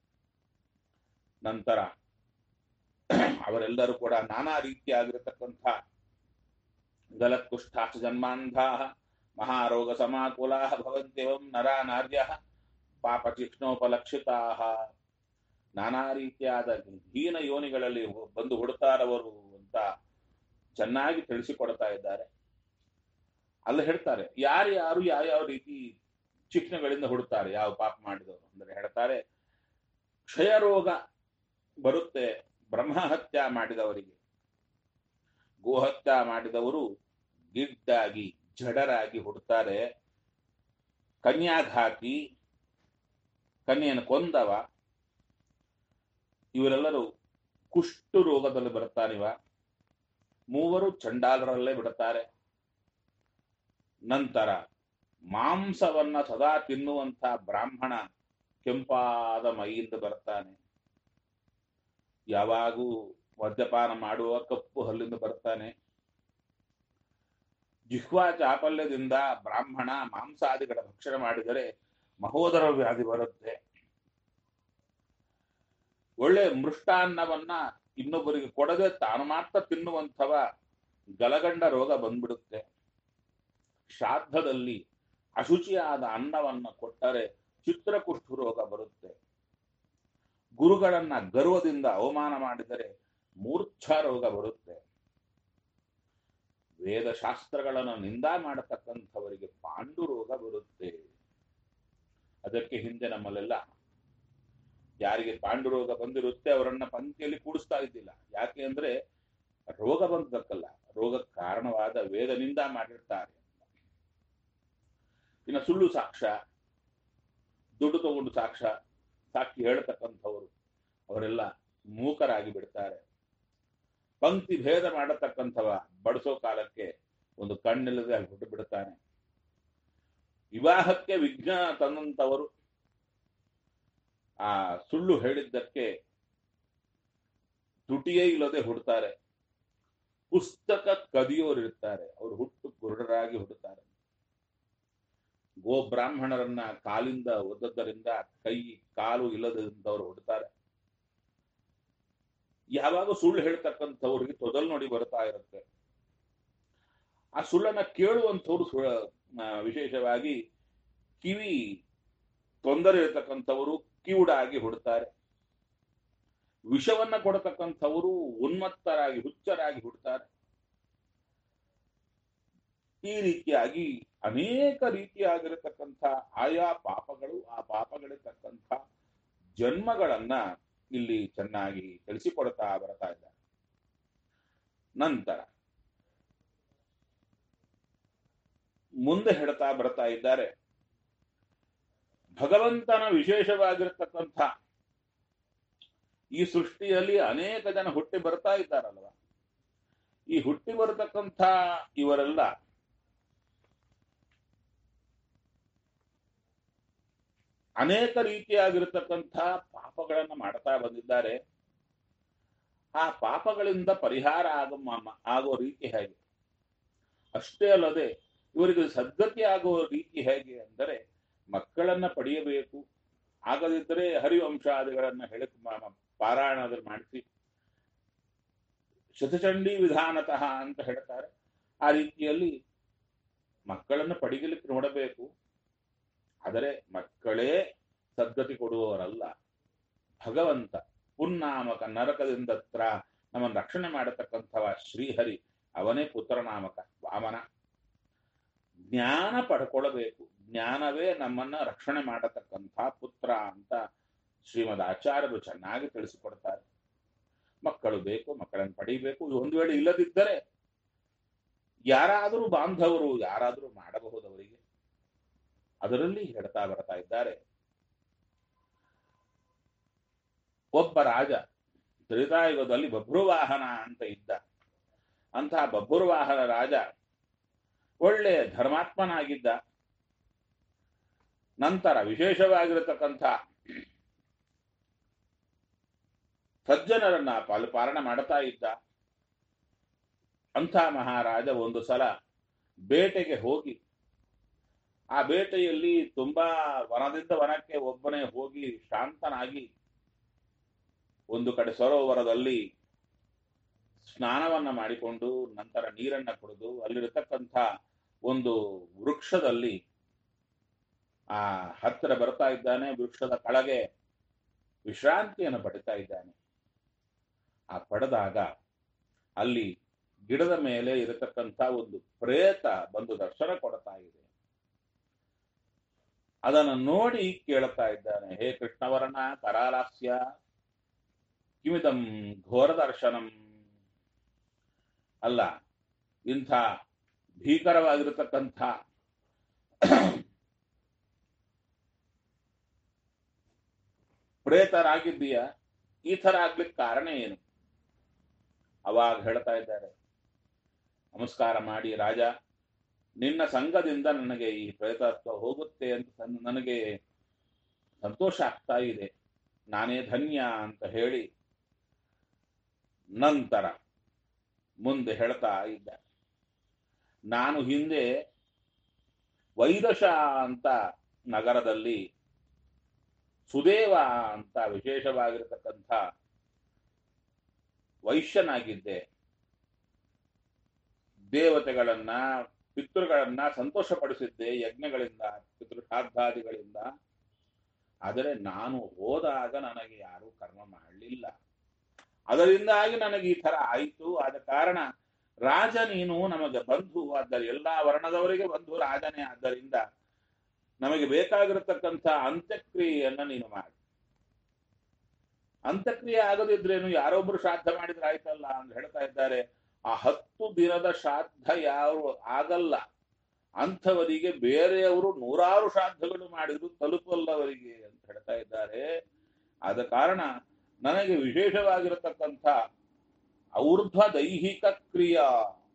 ನಂತರ ಅವರೆಲ್ಲರೂ ಕೂಡ ನಾನಾ ರೀತಿಯಾಗಿರತಕ್ಕಂಥ ಗಲತ್ಕುಷ್ಠಾಶ ಜನ್ಮಾಂಧಾ ಮಹಾರೋಗ ಸಮಾಕುಲಾ ಭವಂತ್ಯವಂ ನರಾ ನಾರ್ಯ ಪಾಪ ಚಿಕ್ಷ್ಣೋಪಲಕ್ಷಿತಾ ನಾನಾ ರೀತಿಯಾದ ಹೀನ ಯೋನಿಗಳಲ್ಲಿ ಬಂದು ಹುಡುತಾರವರು ಅಂತ ಚೆನ್ನಾಗಿ ತಿಳಿಸಿಕೊಡ್ತಾ ಇದ್ದಾರೆ ಅಲ್ಲಿ ಹೇಳ್ತಾರೆ ಯಾರ್ಯಾರು ಯಾವ್ಯಾವ ರೀತಿ ಚಿಹ್ನೆಗಳಿಂದ ಹುಡುತ್ತಾರೆ ಯಾವ ಪಾಪ ಮಾಡಿದವರು ಅಂದ್ರೆ ಹೇಳ್ತಾರೆ ಕ್ಷಯ ರೋಗ ಬರುತ್ತೆ ಬ್ರಹ್ಮಹತ್ಯ ಮಾಡಿದವರಿಗೆ ಗೋಹತ್ಯ ಮಾಡಿದವರು ಗಿಡ್ಡಾಗಿ ಜಡರಾಗಿ ಹುಡ್ತಾರೆ ಕನ್ಯಾಘಾತಿ ಕನ್ಯೆಯನ್ನು ಕೊಂದವ ಇವರೆಲ್ಲರೂ ಕುಷ್ಠು ರೋಗದಲ್ಲಿ ಬರ್ತಾರಿವ ಮೂವರು ಚಂಡಾಲರಲ್ಲೇ ಬಿಡುತ್ತಾರೆ ನಂತರ ಮಾಂಸವನ್ನ ಸದಾ ತಿನ್ನುವಂತ ಬ್ರಾಹ್ಮಣ ಕೆಂಪಾದ ಮೈಯಿಂದ ಬರ್ತಾನೆ ಯಾವಾಗೂ ಮದ್ಯಪಾನ ಮಾಡುವ ಕಪ್ಪು ಹಲ್ಲಿಂದ ಬರ್ತಾನೆ ಜಿಹ್ವಾ ಚಾಪಲ್ಯದಿಂದ ಬ್ರಾಹ್ಮಣ ಮಾಂಸಾದಿಗಳ ಭಕ್ಷಣೆ ಮಾಡಿದರೆ ಮಹೋದರ ವ್ಯಾಧಿ ಬರುತ್ತೆ ಒಳ್ಳೆ ಮೃಷ್ಟಾನ್ನವನ್ನ ಇನ್ನೊಬ್ಬರಿಗೆ ಕೊಡದೆ ತಾನು ಮಾತ್ರ ತಿನ್ನುವಂಥವ ಗಲಗಂಡ ರೋಗ ಬಂದ್ಬಿಡುತ್ತೆ ಶ್ರಾದ್ದದಲ್ಲಿ ಅಶುಚಿಯಾದ ಅನ್ನವನ್ನ ಕೊಟ್ಟರೆ ಚಿತ್ರಕುಷ್ಠ ರೋಗ ಬರುತ್ತೆ ಗುರುಗಳನ್ನ ಗರ್ವದಿಂದ ಅವಮಾನ ಮಾಡಿದರೆ ಮೂರ್ಛಾ ರೋಗ ಬರುತ್ತೆ ವೇದ ಶಾಸ್ತ್ರಗಳನ್ನು ನಿಂದ ಮಾಡತಕ್ಕಂಥವರಿಗೆ ಪಾಂಡು ರೋಗ ಬರುತ್ತೆ ಅದಕ್ಕೆ ಹಿಂದೆ ನಮ್ಮಲ್ಲೆಲ್ಲ ಯಾರಿಗೆ ಪಾಂಡು ರೋಗ ಬಂದಿರುತ್ತೆ ಅವರನ್ನ ಪಂಕ್ತಿಯಲ್ಲಿ ಕೂಡಿಸ್ತಾ ಇದ್ದಿಲ್ಲ ಯಾಕೆ ಅಂದ್ರೆ ರೋಗ ಬಂದಕ್ಕಲ್ಲ ರೋಗ ಕಾರಣವಾದ ವೇದನಿಂದ ಮಾಡಿರ್ತಾರೆ ಇನ್ನು ಸುಳ್ಳು ಸಾಕ್ಷ್ಯ ದುಡ್ಡು ತಗೊಂಡು ಸಾಕ್ಷ್ಯ ಸಾಕ್ಷಿ ಹೇಳ್ತಕ್ಕಂಥವರು ಅವರೆಲ್ಲ ಮೂಕರಾಗಿ ಬಿಡ್ತಾರೆ ಪಂಕ್ತಿ ಭೇದ ಮಾಡತಕ್ಕಂಥವ ಬಡಿಸೋ ಕಾಲಕ್ಕೆ ಒಂದು ಕಣ್ಣಿಲ್ಲದೆ ಅಲ್ಲಿ ಹುಟ್ಟು ಬಿಡುತ್ತಾನೆ ವಿವಾಹಕ್ಕೆ ವಿಘ್ನ ತಂದಂತವರು ಆ ಸುಳ್ಳು ಹೇಳಿದ್ದಕ್ಕೆ ತುಟಿಯೇ ಇಲ್ಲದೆ ಹುಡ್ತಾರೆ ಪುಸ್ತಕ ಕದಿಯೋರು ಇರ್ತಾರೆ ಅವರು ಹುಟ್ಟು ಕುರುಡರಾಗಿ ಹುಟ್ಟುತ್ತಾರೆ ಗೋ ಬ್ರಾಹ್ಮಣರನ್ನ ಕಾಲಿಂದ ಒದ್ದದ್ದರಿಂದ ಕೈ ಕಾಲು ಇಲ್ಲದಂತವ್ರು ಹುಡ್ತಾರೆ ಯಾವಾಗ ಸುಳ್ಳು ಹೇಳ್ತಕ್ಕಂಥವ್ರಿಗೆ ತೊದಲ್ ನೋಡಿ ಬರ್ತಾ ಇರುತ್ತೆ ಆ ಸುಳ್ಳನ್ನ ಕೇಳುವಂಥವ್ರು ಸುಳ್ಳ ಆ, ವಿಶೇಷವಾಗಿ ಕಿವಿ ತೊಂದರೆ ಇರತಕ್ಕಂಥವರು ಕಿವುಡಾಗಿ ಹುಡ್ತಾರೆ ವಿಷವನ್ನ ಕೊಡತಕ್ಕಂಥವರು ಉನ್ಮತ್ತರಾಗಿ ಹುಚ್ಚರಾಗಿ ಹುಡ್ತಾರೆ ಈ ರೀತಿಯಾಗಿ ಅನೇಕ ರೀತಿಯಾಗಿರತಕ್ಕಂಥ ಆಯಾ ಪಾಪಗಳು ಆ ಪಾಪಗಳಿರ್ತಕ್ಕಂಥ ಜನ್ಮಗಳನ್ನ ಇಲ್ಲಿ ಚೆನ್ನಾಗಿ ತಿಳಿಸಿಕೊಡ್ತಾ ಬರ್ತಾ ಇದ್ದಾರೆ ನಂತರ ಮುಂದೆ ಹೇಳ್ತಾ ಬರ್ತಾ ಇದ್ದಾರೆ ಭಗವಂತನ ವಿಶೇಷವಾಗಿರ್ತಕ್ಕಂಥ ಈ ಸೃಷ್ಟಿಯಲ್ಲಿ ಅನೇಕ ಜನ ಹುಟ್ಟಿ ಬರ್ತಾ ಇದ್ದಾರಲ್ವ ಈ ಹುಟ್ಟಿ ಬರತಕ್ಕಂಥ ಇವರೆಲ್ಲ ಅನೇಕ ರೀತಿಯಾಗಿರ್ತಕ್ಕಂಥ ಪಾಪಗಳನ್ನ ಮಾಡ್ತಾ ಬಂದಿದ್ದಾರೆ ಆ ಪಾಪಗಳಿಂದ ಪರಿಹಾರ ಆಗ ಆಗೋ ರೀತಿ ಹೇಗೆ ಅಷ್ಟೇ ಅಲ್ಲದೆ ಇವರಿಗೆ ಸದ್ಗತಿ ಆಗೋ ರೀತಿ ಹೇಗೆ ಅಂದರೆ ಮಕ್ಕಳನ್ನ ಪಡೆಯಬೇಕು ಆಗದಿದ್ದರೆ ಹರಿವಂಶಾದಿಗಳನ್ನ ಹೇಳಿ ಮ- ಮ- ಪಾರಾಯಣದಲ್ಲಿ ಮಾಡಿಸಿ ಶತಚಂಡಿ ವಿಧಾನತಃ ಅಂತ ಹೇಳ್ತಾರೆ ಆ ರೀತಿಯಲ್ಲಿ ಮಕ್ಕಳನ್ನು ಪಡೆಯಲಿಕ್ಕೆ ನೋಡಬೇಕು ಆದರೆ ಮಕ್ಕಳೇ ಸದ್ಗತಿ ಕೊಡುವವರಲ್ಲ ಭಗವಂತ ಪುನ್ನಾಮಕ ನರಕದಿಂದ ತ್ರ ನಮ್ಮನ್ನು ರಕ್ಷಣೆ ಮಾಡತಕ್ಕಂಥವ ಶ್ರೀಹರಿ ಅವನೇ ಪುತ್ರನಾಮಕ ವಾಮನ ಜ್ಞಾನ ಪಡ್ಕೊಳ್ಬೇಕು ಜ್ಞಾನವೇ ನಮ್ಮನ್ನ ರಕ್ಷಣೆ ಮಾಡತಕ್ಕಂಥ ಪುತ್ರ ಅಂತ ಶ್ರೀಮದ್ ಆಚಾರ್ಯರು ಚೆನ್ನಾಗಿ ತಿಳಿಸಿಕೊಡ್ತಾರೆ ಮಕ್ಕಳು ಬೇಕು ಮಕ್ಕಳನ್ನು ಪಡಿಬೇಕು ಇದು ಒಂದು ವೇಳೆ ಇಲ್ಲದಿದ್ದರೆ ಯಾರಾದರೂ ಬಾಂಧವರು ಯಾರಾದರೂ ಮಾಡಬಹುದು ಅವರಿಗೆ ಅದರಲ್ಲಿ ಹೇಳ್ತಾ ಬರ್ತಾ ಇದ್ದಾರೆ ಒಬ್ಬ ರಾಜ ತ್ರೇತಾಯುಗದಲ್ಲಿ ಬಭ್ರುವಾಹನ ಅಂತ ಇದ್ದ ಅಂತಹ ಬಭ್ರುವಾಹನ ರಾಜ ಒಳ್ಳೆ ಧರ್ಮಾತ್ಮನಾಗಿದ್ದ ನಂತರ ವಿಶೇಷವಾಗಿರತಕ್ಕಂಥ ಸಜ್ಜನರನ್ನ ಪಾಲು ಪಾಲನೆ ಮಾಡ್ತಾ ಇದ್ದ ಅಂಥ ಮಹಾರಾಜ ಒಂದು ಸಲ ಬೇಟೆಗೆ ಹೋಗಿ ಆ ಬೇಟೆಯಲ್ಲಿ ತುಂಬಾ ವನದಿಂದ ವನಕ್ಕೆ ಒಬ್ಬನೇ ಹೋಗಿ ಶಾಂತನಾಗಿ ಒಂದು ಕಡೆ ಸರೋವರದಲ್ಲಿ ಸ್ನಾನವನ್ನ ಮಾಡಿಕೊಂಡು ನಂತರ ನೀರನ್ನ ಕುಡಿದು ಅಲ್ಲಿರತಕ್ಕಂಥ ಒಂದು ವೃಕ್ಷದಲ್ಲಿ ಆ ಹತ್ತಿರ ಬರ್ತಾ ಇದ್ದಾನೆ ವೃಕ್ಷದ ಕೆಳಗೆ ವಿಶ್ರಾಂತಿಯನ್ನು ಪಡಿತಾ ಇದ್ದಾನೆ ಆ ಪಡೆದಾಗ ಅಲ್ಲಿ ಗಿಡದ ಮೇಲೆ ಇರತಕ್ಕಂಥ ಒಂದು ಪ್ರೇತ ಬಂದು ದರ್ಶನ ಕೊಡ್ತಾ ಇದೆ ಅದನ್ನು ನೋಡಿ ಕೇಳ್ತಾ ಇದ್ದಾನೆ ಹೇ ಕೃಷ್ಣವರ್ಣ ಕರಾಲಾಸ್ಯ ಕಿಮಿದಂ ಘೋರ ದರ್ಶನಂ ಅಲ್ಲ ಇಂಥ ಭೀಕರವಾಗಿರತಕ್ಕಂಥ ಪ್ರೇತರಾಗಿದ್ದೀಯ ಈ ತರ ಆಗ್ಲಿಕ್ಕೆ ಕಾರಣ ಏನು ಅವಾಗ ಹೇಳ್ತಾ ಇದ್ದಾರೆ ನಮಸ್ಕಾರ ಮಾಡಿ ರಾಜ ನಿನ್ನ ಸಂಘದಿಂದ ನನಗೆ ಈ ಪ್ರೇತತ್ವ ಹೋಗುತ್ತೆ ಅಂತ ತನ್- ನನಗೆ ಸಂತೋಷ ಆಗ್ತಾ ಇದೆ ನಾನೇ ಧನ್ಯ ಅಂತ ಹೇಳಿ ನಂತರ ಮುಂದೆ ಹೇಳ್ತಾ ಇದ್ದ ನಾನು ಹಿಂದೆ ವೈದಶ ಅಂತ ನಗರದಲ್ಲಿ ಸುದೇವ ಅಂತ ವಿಶೇಷವಾಗಿರತಕ್ಕಂಥ ವೈಶ್ಯನಾಗಿದ್ದೆ ದೇವತೆಗಳನ್ನ ಪಿತೃಗಳನ್ನ ಸಂತೋಷಪಡಿಸಿದ್ದೆ ಯಜ್ಞಗಳಿಂದ ಪಿತೃಶ್ರಾದ್ದಾದಿಗಳಿಂದ ಆದರೆ ನಾನು ಹೋದಾಗ ನನಗೆ ಯಾರೂ ಕರ್ಮ ಮಾಡಲಿಲ್ಲ ಅದರಿಂದಾಗಿ ನನಗೆ ಈ ತರ ಆಯಿತು ಆದ ಕಾರಣ ರಾಜ ನೀನು ನಮಗೆ ಬಂಧು ಆದ್ದರಿಂದ ಎಲ್ಲಾ ವರ್ಣದವರಿಗೆ ಬಂಧು ರಾಜನೇ ಆದ್ದರಿಂದ ನಮಗೆ ಬೇಕಾಗಿರತಕ್ಕಂಥ ಅಂತ್ಯಕ್ರಿಯೆಯನ್ನ ನೀನು ಮಾಡಿ ಅಂತ್ಯಕ್ರಿಯೆ ಆಗದಿದ್ರೇನು ಯಾರೊಬ್ರು ಶ್ರಾದ್ದ ಮಾಡಿದ್ರೆ ಆಯ್ತಲ್ಲ ಅಂತ ಹೇಳ್ತಾ ಇದ್ದಾರೆ ಆ ಹತ್ತು ದಿನದ ಶ್ರಾದ್ದ ಯಾವ ಆಗಲ್ಲ ಅಂಥವರಿಗೆ ಬೇರೆಯವರು ನೂರಾರು ಶ್ರಾದ್ದಗಳು ಮಾಡಿದ್ರು ತಲುಪಲ್ಲವರಿಗೆ ಅಂತ ಹೇಳ್ತಾ ಇದ್ದಾರೆ ಆದ ಕಾರಣ ನನಗೆ ವಿಶೇಷವಾಗಿರತಕ್ಕಂಥ ಔರ್ಧ್ವ ದೈಹಿಕ ಕ್ರಿಯಾ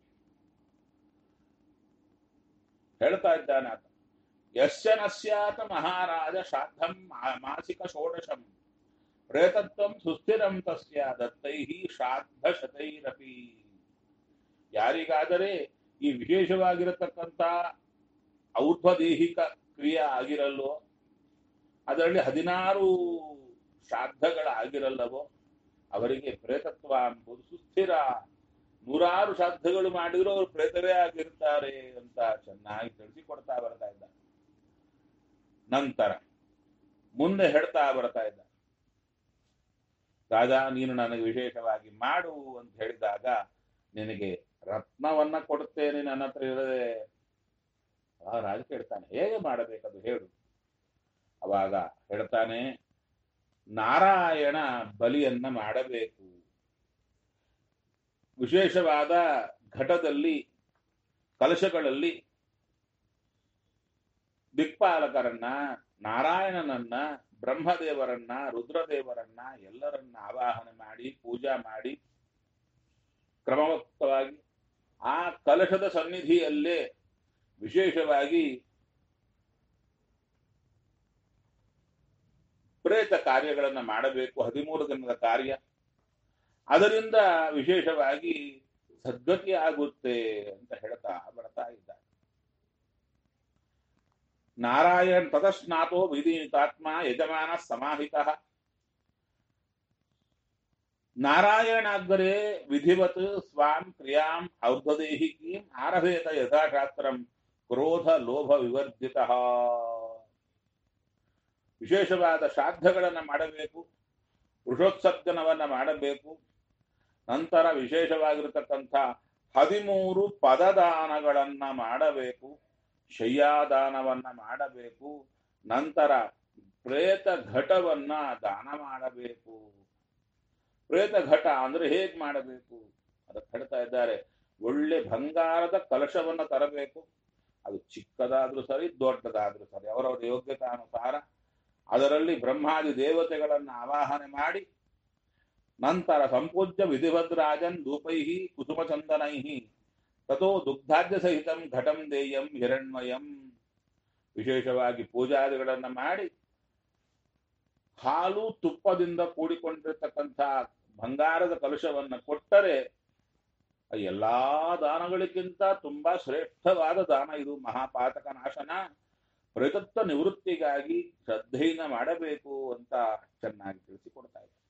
ಹೇಳ್ತಾ ಇದ್ದಾನೆ ಆತ ಯಸ್ಯ ನಸ್ಯಾತ ಮಹಾರಾಜ ಶ್ರಾದ್ದಂ ಮಾ- ಮಾಸಿಕ ಷೋಡಶಂ ಪ್ರೇತತ್ವಂ ಸುಸ್ಥಿರಂ ತಸ್ಯ ದತ್ತೈಹಿ ಶ್ರಾದ್ದ ಶತೈರಪಿ ಯಾರಿಗಾದರೆ ಈ ವಿಶೇಷವಾಗಿರತಕ್ಕಂಥ ಔರ್ಧ್ವದೇಹಿಕ ಕ್ರಿಯೆ ಆಗಿರಲ್ವೋ ಅದರಲ್ಲಿ ಹದಿನಾರು ಶ್ರಾದ್ದಗಳಾಗಿರಲ್ಲವೋ ಅವರಿಗೆ ಪ್ರೇತತ್ವ ಎಂಬುದು ಸುಸ್ಥಿರ ನೂರಾರು ಶ್ರಾದ್ದಗಳು ಮಾಡಿದ್ರು ಅವರು ಪ್ರೇತವೇ ಆಗಿರ್ತಾರೆ ಅಂತ ಚೆನ್ನಾಗಿ ತಿಳಿಸಿಕೊಡ್ತಾ ಬರ್ತಾ ಇದ್ದಾರೆ ನಂತರ ಮುಂದೆ ಹೇಳ್ತಾ ಬರ್ತಾ ಇದ್ದ ರಾಜ ನೀನು ನನಗೆ ವಿಶೇಷವಾಗಿ ಮಾಡು ಅಂತ ಹೇಳಿದಾಗ ನಿನಗೆ ರತ್ನವನ್ನ ಕೊಡುತ್ತೇನೆ ನನ್ನ ಹತ್ರ ಇರದೆ ಆ ರಾಜ ಕೇಳ್ತಾನೆ ಹೇಗೆ ಮಾಡಬೇಕದು ಹೇಳು ಅವಾಗ ಹೇಳ್ತಾನೆ ನಾರಾಯಣ ಬಲಿಯನ್ನ ಮಾಡಬೇಕು ವಿಶೇಷವಾದ ಘಟದಲ್ಲಿ ಕಲಶಗಳಲ್ಲಿ ದಿಕ್ಪಾಲಕರನ್ನ ನಾರಾಯಣನನ್ನ ಬ್ರಹ್ಮದೇವರನ್ನ ರುದ್ರದೇವರನ್ನ ಎಲ್ಲರನ್ನ ಆವಾಹನೆ ಮಾಡಿ ಪೂಜಾ ಮಾಡಿ ಕ್ರಮವಕ್ತವಾಗಿ ಆ ಕಲಶದ ಸನ್ನಿಧಿಯಲ್ಲೇ ವಿಶೇಷವಾಗಿ ಪ್ರೇತ ಕಾರ್ಯಗಳನ್ನ ಮಾಡಬೇಕು ಹದಿಮೂರು ದಿನದ ಕಾರ್ಯ ಅದರಿಂದ ವಿಶೇಷವಾಗಿ ಸದ್ಗತಿ ಆಗುತ್ತೆ ಅಂತ ಹೇಳ್ತಾ ಬರ್ತಾ ಇದ್ದಾರೆ ನಾರಾಯಣ ತತಸ್ನಾತೋ ವಿಧಿತಾತ್ಮ ಯಜಮಾನ ಸಮಾಹಿತ ನಾರಾಯಣಾಗ್ರೆ ವಿಧಿವತ್ ಸ್ವಾಂ ಕ್ರಿಯಾಂ ಔರ್ಧದೇಹಿಕೀಂ ಆರಭೇತ ಯಥಾಶಾಸ್ತ್ರಂ ಕ್ರೋಧ ಲೋಭ ವಿವರ್ಜಿತ ವಿಶೇಷವಾದ ಶ್ರಾದ್ದಗಳನ್ನ ಮಾಡಬೇಕು ವೃಷೋತ್ಸರ್ಜನವನ್ನ ಮಾಡಬೇಕು ನಂತರ ವಿಶೇಷವಾಗಿರತಕ್ಕಂಥ ಹದಿಮೂರು ಪದದಾನಗಳನ್ನ ಮಾಡಬೇಕು ಶಯ್ಯಾದಾನವನ್ನ ಮಾಡಬೇಕು ನಂತರ ಪ್ರೇತ ಘಟವನ್ನ ದಾನ ಮಾಡಬೇಕು ಪ್ರೇತ ಘಟ ಅಂದ್ರೆ ಹೇಗ್ ಮಾಡಬೇಕು ಅದಕ್ಕೆ ಹೇಳ್ತಾ ಇದ್ದಾರೆ ಒಳ್ಳೆ ಬಂಗಾರದ ಕಲಶವನ್ನ ತರಬೇಕು ಅದು ಚಿಕ್ಕದಾದ್ರೂ ಸರಿ ದೊಡ್ಡದಾದ್ರೂ ಸರಿ ಅವರವರ ಯೋಗ್ಯತಾನುಸಾರ ಅದರಲ್ಲಿ ಬ್ರಹ್ಮಾದಿ ದೇವತೆಗಳನ್ನ ಆವಾಹನೆ ಮಾಡಿ ನಂತರ ಸಂಪೂಜ್ಯ ವಿಧಿಭದ್ರಾಜನ್ ಧೂಪೈಹಿ ಕುಸುಮಚಂದನೈಹಿ ತಥೋ ದುಗ್ಧಾದ್ಯ ಸಹಿತಂ ಘಟಂ ದೇಯಂ ಹಿರಣ್ಮಯಂ ವಿಶೇಷವಾಗಿ ಪೂಜಾದಿಗಳನ್ನ ಮಾಡಿ ಹಾಲು ತುಪ್ಪದಿಂದ ಕೂಡಿಕೊಂಡಿರ್ತಕ್ಕಂಥ ಬಂಗಾರದ ಕಲಶವನ್ನ ಕೊಟ್ಟರೆ ಆ ಎಲ್ಲಾ ದಾನಗಳಿಗಿಂತ ತುಂಬಾ ಶ್ರೇಷ್ಠವಾದ ದಾನ ಇದು ಮಹಾಪಾತಕ ನಾಶನ ಪ್ರೇತತ್ವ ನಿವೃತ್ತಿಗಾಗಿ ಶ್ರದ್ಧೆಯಿಂದ ಮಾಡಬೇಕು ಅಂತ ಚೆನ್ನಾಗಿ ತಿಳಿಸಿಕೊಡ್ತಾ ಇದೆ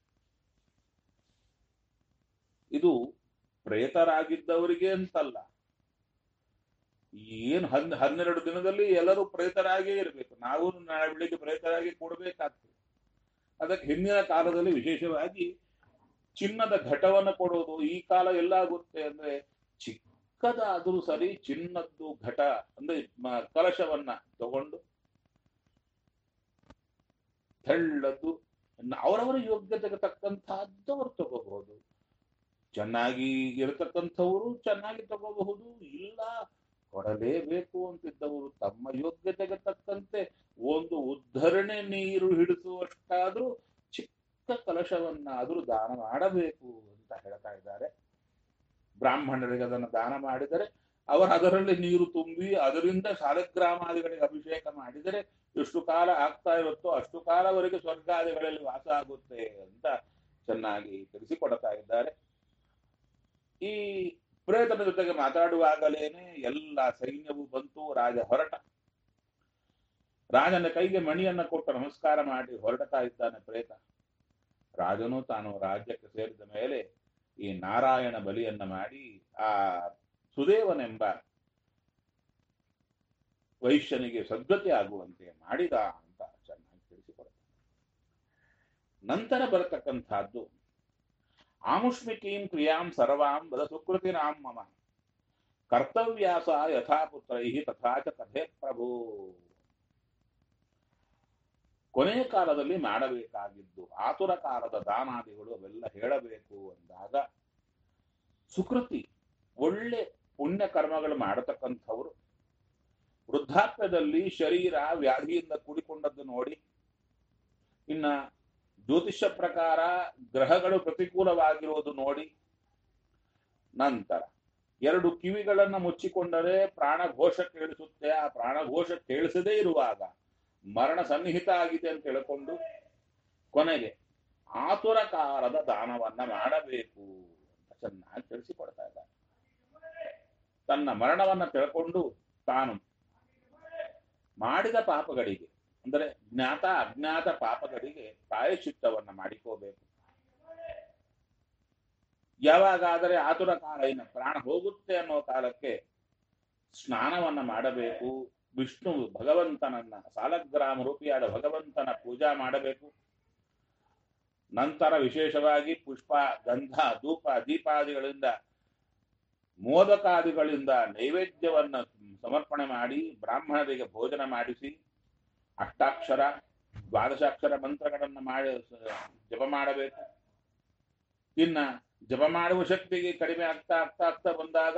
ಇದು ಪ್ರೇತರಾಗಿದ್ದವರಿಗೆ ಅಂತಲ್ಲ ಏನ್ ಹನ್ ಹನ್ನೆರಡು ದಿನದಲ್ಲಿ ಎಲ್ಲರೂ ಪ್ರೇತರಾಗೇ ಇರಬೇಕು ನಾವು ನಾಳೆ ಬೆಳಿಗ್ಗೆ ಪ್ರೇತರಾಗಿ ಕೊಡಬೇಕಾಗ್ತದೆ ಅದಕ್ಕೆ ಹಿಂದಿನ ಕಾಲದಲ್ಲಿ ವಿಶೇಷವಾಗಿ ಚಿನ್ನದ ಘಟವನ್ನು ಕೊಡೋದು ಈ ಕಾಲ ಎಲ್ಲಾಗುತ್ತೆ ಅಂದ್ರೆ ಚಿಕ್ಕದಾದ್ರೂ ಸರಿ ಚಿನ್ನದ್ದು ಘಟ ಅಂದ್ರೆ ಮ- ಕಲಶವನ್ನ ತಗೊಂಡು ತೆಳ್ಳದ್ದು ಅವರವರ ಯೋಗ್ಯತೆಗೆ ತಕ್ಕಂತಹದ್ದು ಅವರು ತಗೋಬಹುದು ಚೆನ್ನಾಗಿ ಇರತಕ್ಕಂಥವರು ಚೆನ್ನಾಗಿ ತಗೋಬಹುದು ಇಲ್ಲ ಕೊಡಲೇಬೇಕು ಅಂತಿದ್ದವರು ತಮ್ಮ ಯೋಗ್ಯತೆಗೆ ತಕ್ಕಂತೆ ಒಂದು ಉದ್ಧರಣೆ ನೀರು ಹಿಡಿಸುವಷ್ಟಾದ್ರೂ ಚಿಕ್ಕ ಕಲಶವನ್ನಾದ್ರೂ ದಾನ ಮಾಡಬೇಕು ಅಂತ ಹೇಳ್ತಾ ಇದ್ದಾರೆ ಬ್ರಾಹ್ಮಣರಿಗೆ ಅದನ್ನು ದಾನ ಮಾಡಿದರೆ ಅವರು ಅದರಲ್ಲಿ ನೀರು ತುಂಬಿ ಅದರಿಂದ ಶಾಲಗ್ರಾಮಾದಿಗಳಿಗೆ ಅಭಿಷೇಕ ಮಾಡಿದರೆ ಎಷ್ಟು ಕಾಲ ಆಗ್ತಾ ಇರುತ್ತೋ ಅಷ್ಟು ಕಾಲವರೆಗೆ ಸ್ವರ್ಗಾದಿಗಳಲ್ಲಿ ವಾಸ ಆಗುತ್ತೆ ಅಂತ ಚೆನ್ನಾಗಿ ತಿಳಿಸಿಕೊಡ್ತಾ ಇದ್ದಾರೆ ಈ ಪ್ರೇತನ ಜೊತೆಗೆ ಮಾತಾಡುವಾಗಲೇನೆ ಎಲ್ಲ ಸೈನ್ಯವು ಬಂತು ರಾಜ ಹೊರಟ ರಾಜನ ಕೈಗೆ ಮಣಿಯನ್ನ ಕೊಟ್ಟು ನಮಸ್ಕಾರ ಮಾಡಿ ಹೊರಡ್ತಾ ಇದ್ದಾನೆ ಪ್ರೇತ ರಾಜನು ತಾನು ರಾಜ್ಯಕ್ಕೆ ಸೇರಿದ ಮೇಲೆ ಈ ನಾರಾಯಣ ಬಲಿಯನ್ನ ಮಾಡಿ ಆ ಸುದೇವನೆಂಬ ವೈಶ್ಯನಿಗೆ ಸದ್ಗತಿ ಆಗುವಂತೆ ಮಾಡಿದ ಅಂತ ಚೆನ್ನಾಗಿ ತಿಳಿಸಿಕೊಡ್ತಾರೆ ನಂತರ ಬರತಕ್ಕಂಥದ್ದು ಆಮುಷ್ಮಿಕೀಂ ಕ್ರಿಯಾಂ ಸರ್ವಾಂ ವದ ಸುಕೃತಿನಾಂ ಮಮ ಕರ್ತವ್ಯಾಸ ಯಥಾ ಪುತ್ರೈ ತಥಾ ಚ ಕಥೆ ಪ್ರಭು ಕೊನೆಯ ಕಾಲದಲ್ಲಿ ಮಾಡಬೇಕಾಗಿದ್ದು ಆತುರ ಕಾಲದ ದಾನಾದಿಗಳು ಅವೆಲ್ಲ ಹೇಳಬೇಕು ಅಂದಾಗ ಸುಕೃತಿ ಒಳ್ಳೆ ಪುಣ್ಯ ಕರ್ಮಗಳು ಮಾಡತಕ್ಕಂಥವ್ರು ವೃದ್ಧಾಪ್ಯದಲ್ಲಿ ಶರೀರ ವ್ಯಾಧಿಯಿಂದ ಕೂಡಿಕೊಂಡದ್ದು ನೋಡಿ ಇನ್ನ ಜ್ಯೋತಿಷ್ಯ ಪ್ರಕಾರ ಗ್ರಹಗಳು ಪ್ರತಿಕೂಲವಾಗಿರುವುದು ನೋಡಿ ನಂತರ ಎರಡು ಕಿವಿಗಳನ್ನ ಮುಚ್ಚಿಕೊಂಡರೆ ಪ್ರಾಣಘೋಷ ಕೇಳಿಸುತ್ತೆ ಆ ಪ್ರಾಣಘೋಷ ಕೇಳಿಸದೇ ಇರುವಾಗ ಮರಣ ಸನ್ನಿಹಿತ ಆಗಿದೆ ಅಂತ ತಿಳ್ಕೊಂಡು ಕೊನೆಗೆ ಆತುರಕಾರದ ದಾನವನ್ನ ಮಾಡಬೇಕು ಅಂತ ಚೆನ್ನಾಗಿ ತಿಳಿಸಿಕೊಡ್ತಾ ಇದ್ದಾರೆ ತನ್ನ ಮರಣವನ್ನ ತಿಳ್ಕೊಂಡು ತಾನು ಮಾಡಿದ ಪಾಪಗಳಿಗೆ ಅಂದರೆ ಜ್ಞಾತ ಅಜ್ಞಾತ ಪಾಪಗಳಿಗೆ ಪ್ರಾಯಶ್ಚಿತ್ತವನ್ನ ಮಾಡಿಕೋಬೇಕು ಯಾವಾಗಾದರೆ ಆತುರ ಕಾಲ ಇನ್ನು ಪ್ರಾಣ ಹೋಗುತ್ತೆ ಅನ್ನೋ ಕಾಲಕ್ಕೆ ಸ್ನಾನವನ್ನ ಮಾಡಬೇಕು ವಿಷ್ಣು ಭಗವಂತನನ್ನ ಸಾಲಗ್ರಾಮ ರೂಪಿಯಾದ ಭಗವಂತನ ಪೂಜಾ ಮಾಡಬೇಕು ನಂತರ ವಿಶೇಷವಾಗಿ ಪುಷ್ಪ ಗಂಧ ಧೂಪ ದೀಪಾದಿಗಳಿಂದ ಮೋದಕಾದಿಗಳಿಂದ ನೈವೇದ್ಯವನ್ನ ಸಮರ್ಪಣೆ ಮಾಡಿ ಬ್ರಾಹ್ಮಣರಿಗೆ ಭೋಜನ ಮಾಡಿಸಿ ಅಷ್ಟಾಕ್ಷರ ದ್ವಾದಶಾಕ್ಷರ ಮಂತ್ರಗಳನ್ನು ಮಾಡಿ ಜಪ ಮಾಡಬೇಕು ಇನ್ನ ಜಪ ಮಾಡುವ ಶಕ್ತಿಗೆ ಕಡಿಮೆ ಆಗ್ತಾ ಆಗ್ತಾ ಆಗ್ತಾ ಬಂದಾಗ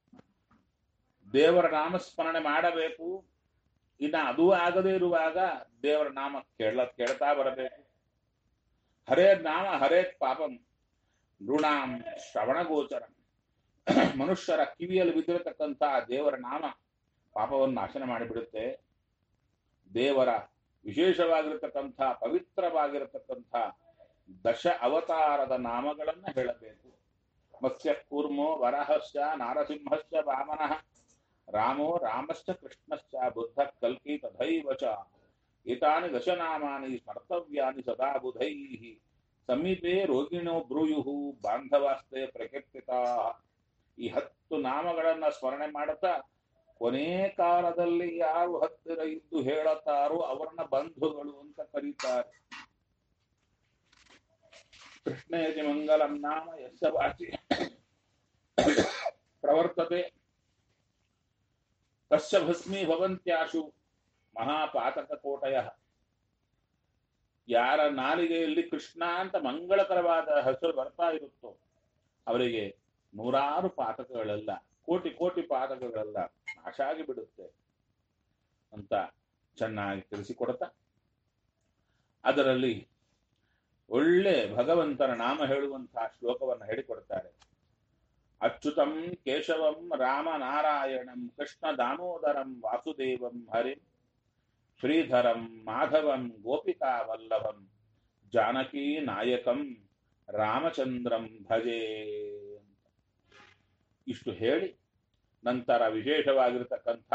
ದೇವರ ನಾಮಸ್ಮರಣೆ ಮಾಡಬೇಕು ಇನ್ನ ಅದು ಆಗದೇ ಇರುವಾಗ ದೇವರ ನಾಮ ಕೇಳ ಕೇಳ್ತಾ ಬರಬೇಕು ಹರೇ ನಾಮ ಹರೇ ಪಾಪಂ ನೃಣಾಂ ಶ್ರವಣ ಗೋಚರ ಮನುಷ್ಯರ ಕಿವಿಯಲ್ಲಿ ಬಿದ್ದಿರತಕ್ಕಂಥ ದೇವರ ನಾಮ ಪಾಪವನ್ನು ನಾಶನ ಮಾಡಿಬಿಡುತ್ತೆ ದೇವರ ವಿಶೇಷವಾಗಿರತಕ್ಕಂಥ ಪವಿತ್ರವಾಗಿರತಕ್ಕಂಥ ದಶ ಅವತಾರದ ನಾಮಗಳನ್ನ ಹೇಳಬೇಕು ಮತ್ಸ್ಯ ಕೂರ್ಮೋ ವರಹಶ್ಚ ನಾರಸಿಂಹಶ್ಚ ವಾಮನಃ ರಾಮೋ ರಾಮಶ್ಚ ಕೃಷ್ಣಶ್ಚ ಬುದ್ಧ ಕಲ್ಕಿ ತಥೈವ ಚ ಏತಾನಿ ದಶನಾಮಾನಿ ಸ್ಮರ್ತವ್ಯಾನಿ ಸದಾ ಬುಧೈಃ ಸಮೀಪೆ ರೋಗಿಣೋ ಬ್ರೂಯು ಬಾಂಧವಾಸ್ತೆ ಪ್ರಕೀರ್ತಿತಾ ಈ ಹತ್ತು ನಾಮಗಳನ್ನ ಸ್ಮರಣೆ ಮಾಡುತ್ತಾ ಕೊನೆ ಕಾಲದಲ್ಲಿ ಯಾರು ಹತ್ತಿರ ಇದ್ದು ಹೇಳುತ್ತಾರೋ ಅವರನ್ನ ಬಂಧುಗಳು ಅಂತ ಕರೀತಾರೆ ಕೃಷ್ಣೇತಿ ಮಂಗಲಂ ನಾಮ ಯಸ್ಯ ವಾಚಿ ಪ್ರವರ್ತತೆ ತಸ್ಯ ಭಸ್ಮೀ ಭವಂತ್ಯಾಶು ಮಹಾಪಾತಕ ಕೋಟಯ ಯಾರ ನಾಲಿಗೆಯಲ್ಲಿ ಕೃಷ್ಣ ಅಂತ ಮಂಗಳಕರವಾದ ಹೆಸರು ಬರ್ತಾ ಇರುತ್ತೋ ಅವರಿಗೆ ನೂರಾರು ಪಾತಕಗಳೆಲ್ಲ ಕೋಟಿ ಕೋಟಿ ಪಾತಕಗಳೆಲ್ಲ ನಾಶ ಆಗಿ ಬಿಡುತ್ತೆ ಅಂತ ಚೆನ್ನಾಗಿ ತಿಳಿಸಿಕೊಡ್ತಾ ಅದರಲ್ಲಿ ಒಳ್ಳೆ ಭಗವಂತನ ನಾಮ ಹೇಳುವಂತಹ ಶ್ಲೋಕವನ್ನು ಹೇಳಿಕೊಡ್ತಾರೆ ಅಚ್ಯುತಂ ಕೇಶವಂ ರಾಮ ನಾರಾಯಣಂ ಕೃಷ್ಣ ದಾಮೋದರಂ ವಾಸುದೇವಂ ಹರಿಂ ಶ್ರೀಧರಂ ಮಾಧವಂ ಗೋಪಿಕಾ ವಲ್ಲಭಂ ಜಾನಕಿ ನಾಯಕಂ ರಾಮಚಂದ್ರಂ ಭಜೆ ಇಷ್ಟು ಹೇಳಿ ನಂತರ ವಿಶೇಷವಾಗಿರತಕ್ಕಂಥ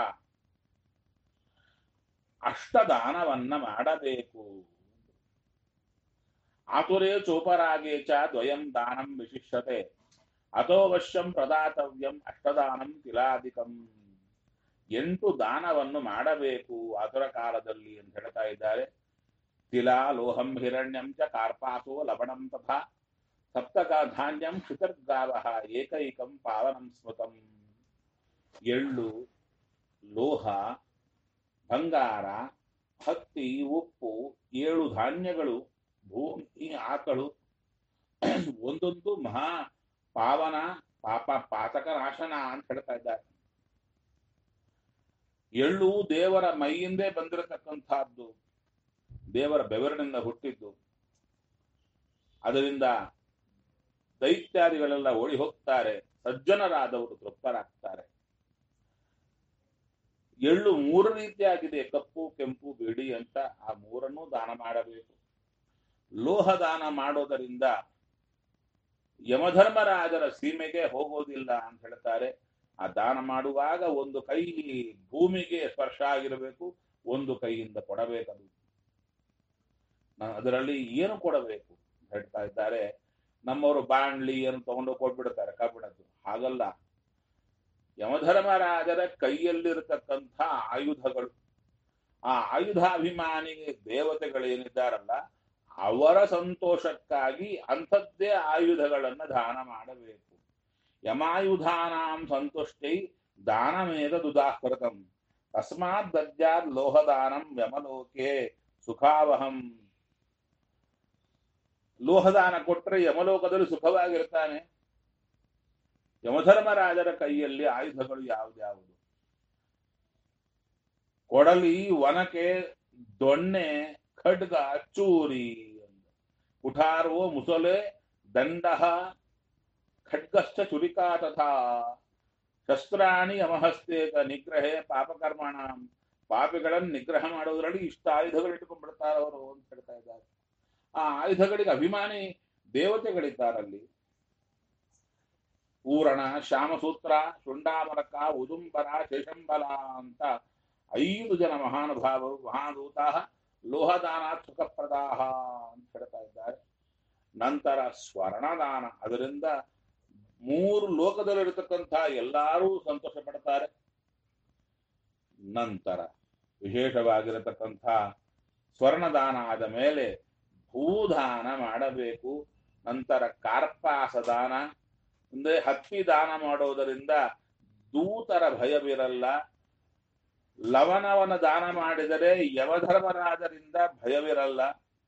ಅಷ್ಟದಾನವನ್ನ ಮಾಡಬೇಕು ಆತುರೇ ಚೋಪರಾಗೆ ಚ ದ್ವಯಂ ದಾನಂ ವಿಶಿಷ್ಯತೆ ಅಥೋವಶ್ಯಂ ಪ್ರದಾತವ್ಯಂ ಅಷ್ಟದಾನಂ ತಿಲಾಧಿಕಂ ಎಂಟು ದಾನವನ್ನು ಮಾಡಬೇಕು ಆತುರ ಕಾಲದಲ್ಲಿ ಅಂತ ಹೇಳ್ತಾ ಇದ್ದಾರೆ ತಿಲ ಲೋಹಂ ಹಿರಣ್ಯಂ ಚ ಕಾರ್ಪಾಸೋ ಲವಣಂ ತಥಾ ಸಪ್ತಕ ಧಾನ್ಯಂ ಕ್ಷಿತರ್ಗಾವ ಏಕೈಕಂ ಪಾವನಂ ಸ್ಮೃತಂ ಎಳ್ಳು ಲೋಹ ಬಂಗಾರ ಹತ್ತಿ ಉಪ್ಪು ಏಳು ಧಾನ್ಯಗಳು ಭೂಮಿ ಆಕಳು ಒಂದೊಂದು ಮಹಾ ಪಾವನ ಪಾಪ ಪಾತಕ ನಾಶನ ಅಂತ ಹೇಳ್ತಾ ಇದ್ದಾರೆ ಎಳ್ಳು ದೇವರ ಮೈಯಿಂದೇ ಬಂದಿರತಕ್ಕಂಥದ್ದು ದೇವರ ಬೆವರಿನಿಂದ ಹುಟ್ಟಿದ್ದು ಅದರಿಂದ ದೈತ್ಯಾದಿಗಳೆಲ್ಲ ಓಡಿ ಹೋಗ್ತಾರೆ ಸಜ್ಜನರಾದವರು ತೃಪ್ತರಾಗ್ತಾರೆ ಎಳ್ಳು ಮೂರು ರೀತಿಯಾಗಿದೆ ಕಪ್ಪು ಕೆಂಪು ಬಿಡಿ ಅಂತ ಆ ಮೂರನ್ನೂ ದಾನ ಮಾಡಬೇಕು ಲೋಹ ದಾನ ಮಾಡೋದರಿಂದ ಯಮಧರ್ಮರಾಜರ ಸೀಮೆಗೆ ಹೋಗೋದಿಲ್ಲ ಅಂತ ಹೇಳ್ತಾರೆ ಆ ದಾನ ಮಾಡುವಾಗ ಒಂದು ಕೈ ಭೂಮಿಗೆ ಸ್ಪರ್ಶ ಆಗಿರಬೇಕು ಒಂದು ಕೈಯಿಂದ ಕೊಡಬೇಕದು ಅದರಲ್ಲಿ ಏನು ಕೊಡಬೇಕು ಹೇಳ್ತಾ ಇದ್ದಾರೆ ನಮ್ಮವರು ಬಾಣ್ಲಿ ಏನು ತಗೊಂಡು ಕೊಟ್ಬಿಡ್ತಾರೆ ಕಬ್ಬಿಣದ್ದು ಹಾಗಲ್ಲ ಯಮಧರ್ಮರಾಜರ ಕೈಯಲ್ಲಿರತಕ್ಕಂಥ ಆಯುಧಗಳು ಆ ಆಯುಧಾಭಿಮಾನಿ ದೇವತೆಗಳೇನಿದ್ದಾರಲ್ಲ ಅವರ ಸಂತೋಷಕ್ಕಾಗಿ ಅಂಥದ್ದೇ ಆಯುಧಗಳನ್ನ ದಾನ ಮಾಡಬೇಕು ಯಮಾಯುಧಾನಾಂ ಸಂತುಷ್ಟೈ ದಾನಮೇದ ದುದಾಕೃತಂ ತಸ್ಮಾತ್ ದದ್ಯಾದ್ ಲೋಹದಾನಂ ಯಮಲೋಕೆ ಸುಖಾವಹಂ ಲೋಹದಾನ ಕೊಟ್ಟರೆ ಯಮಲೋಕದಲ್ಲಿ ಸುಖವಾಗಿರ್ತಾನೆ ಯಮಧರ್ಮರಾಜರ ಕೈಯಲ್ಲಿ ಆಯುಧಗಳು ಯಾವ್ದ್ಯಾವುದು ಕೊಡಲಿ ಒನಕೆ ದೊಣ್ಣೆ ಖಡ್ಗ ಚೂರಿ ಕುಠಾರೋ ಮುಸಲೆ ದಂಡ ಖಡ್ಗಶ್ಚ ಚುರಿಕಾ ತಥಾ ಶಸ್ತ್ರಾಣಿ ಅಮಹಸ್ತೇಕ ನಿಗ್ರಹೇ ಪಾಪಕರ್ಮಣ ಪಾಪಿಗಳನ್ನು ನಿಗ್ರಹ ಮಾಡೋದ್ರಲ್ಲಿ ಇಷ್ಟ ಆಯುಧಗಳು ಇಟ್ಕೊಂಡ್ಬಿಡ್ತಾರೆ ಅವರು ಅಂತ ಹೇಳ್ತಾ ಇದ್ದಾರೆ ಆ ಆಯುಧಗಳಿಗೆ ಅಭಿಮಾನಿ ದೇವತೆಗಳಿದ್ದಾರಲ್ಲಿ ಪೂರಣ ಶ್ಯಾಮಸೂತ್ರ ಶುಂಡಾಮರಕ ಉದುಂಬರ ಶೇಷಂಬಲ ಅಂತ ಐದು ಜನ ಮಹಾನುಭಾವರು ಮಹಾದೂತ ಲೋಹದಾನಾತ್ ಸುಖಪ್ರದಾಹ ಅಂತ ಹೇಳ್ತಾ ಇದ್ದಾರೆ ನಂತರ ಸ್ವರ್ಣದಾನ ಅದರಿಂದ ಮೂರು ಲೋಕದಲ್ಲಿರತಕ್ಕಂಥ ಎಲ್ಲರೂ ಸಂತೋಷ ಪಡ್ತಾರೆ ನಂತರ ವಿಶೇಷವಾಗಿರತಕ್ಕಂಥ ಸ್ವರ್ಣದಾನ ಆದ ಮೇಲೆ ಭೂದಾನ ಮಾಡಬೇಕು ನಂತರ ಕಾರ್ಪಾಸ ದಾನ ಅಂದ್ರೆ ಹತ್ತಿ ದಾನ ಮಾಡೋದರಿಂದ ದೂತರ ಭಯವಿರಲ್ಲ ಲವಣವನ ದಾನ ಮಾಡಿದರೆ ಯಮಧರ್ಮರಾಜರಿಂದ ಭಯವಿರಲ್ಲ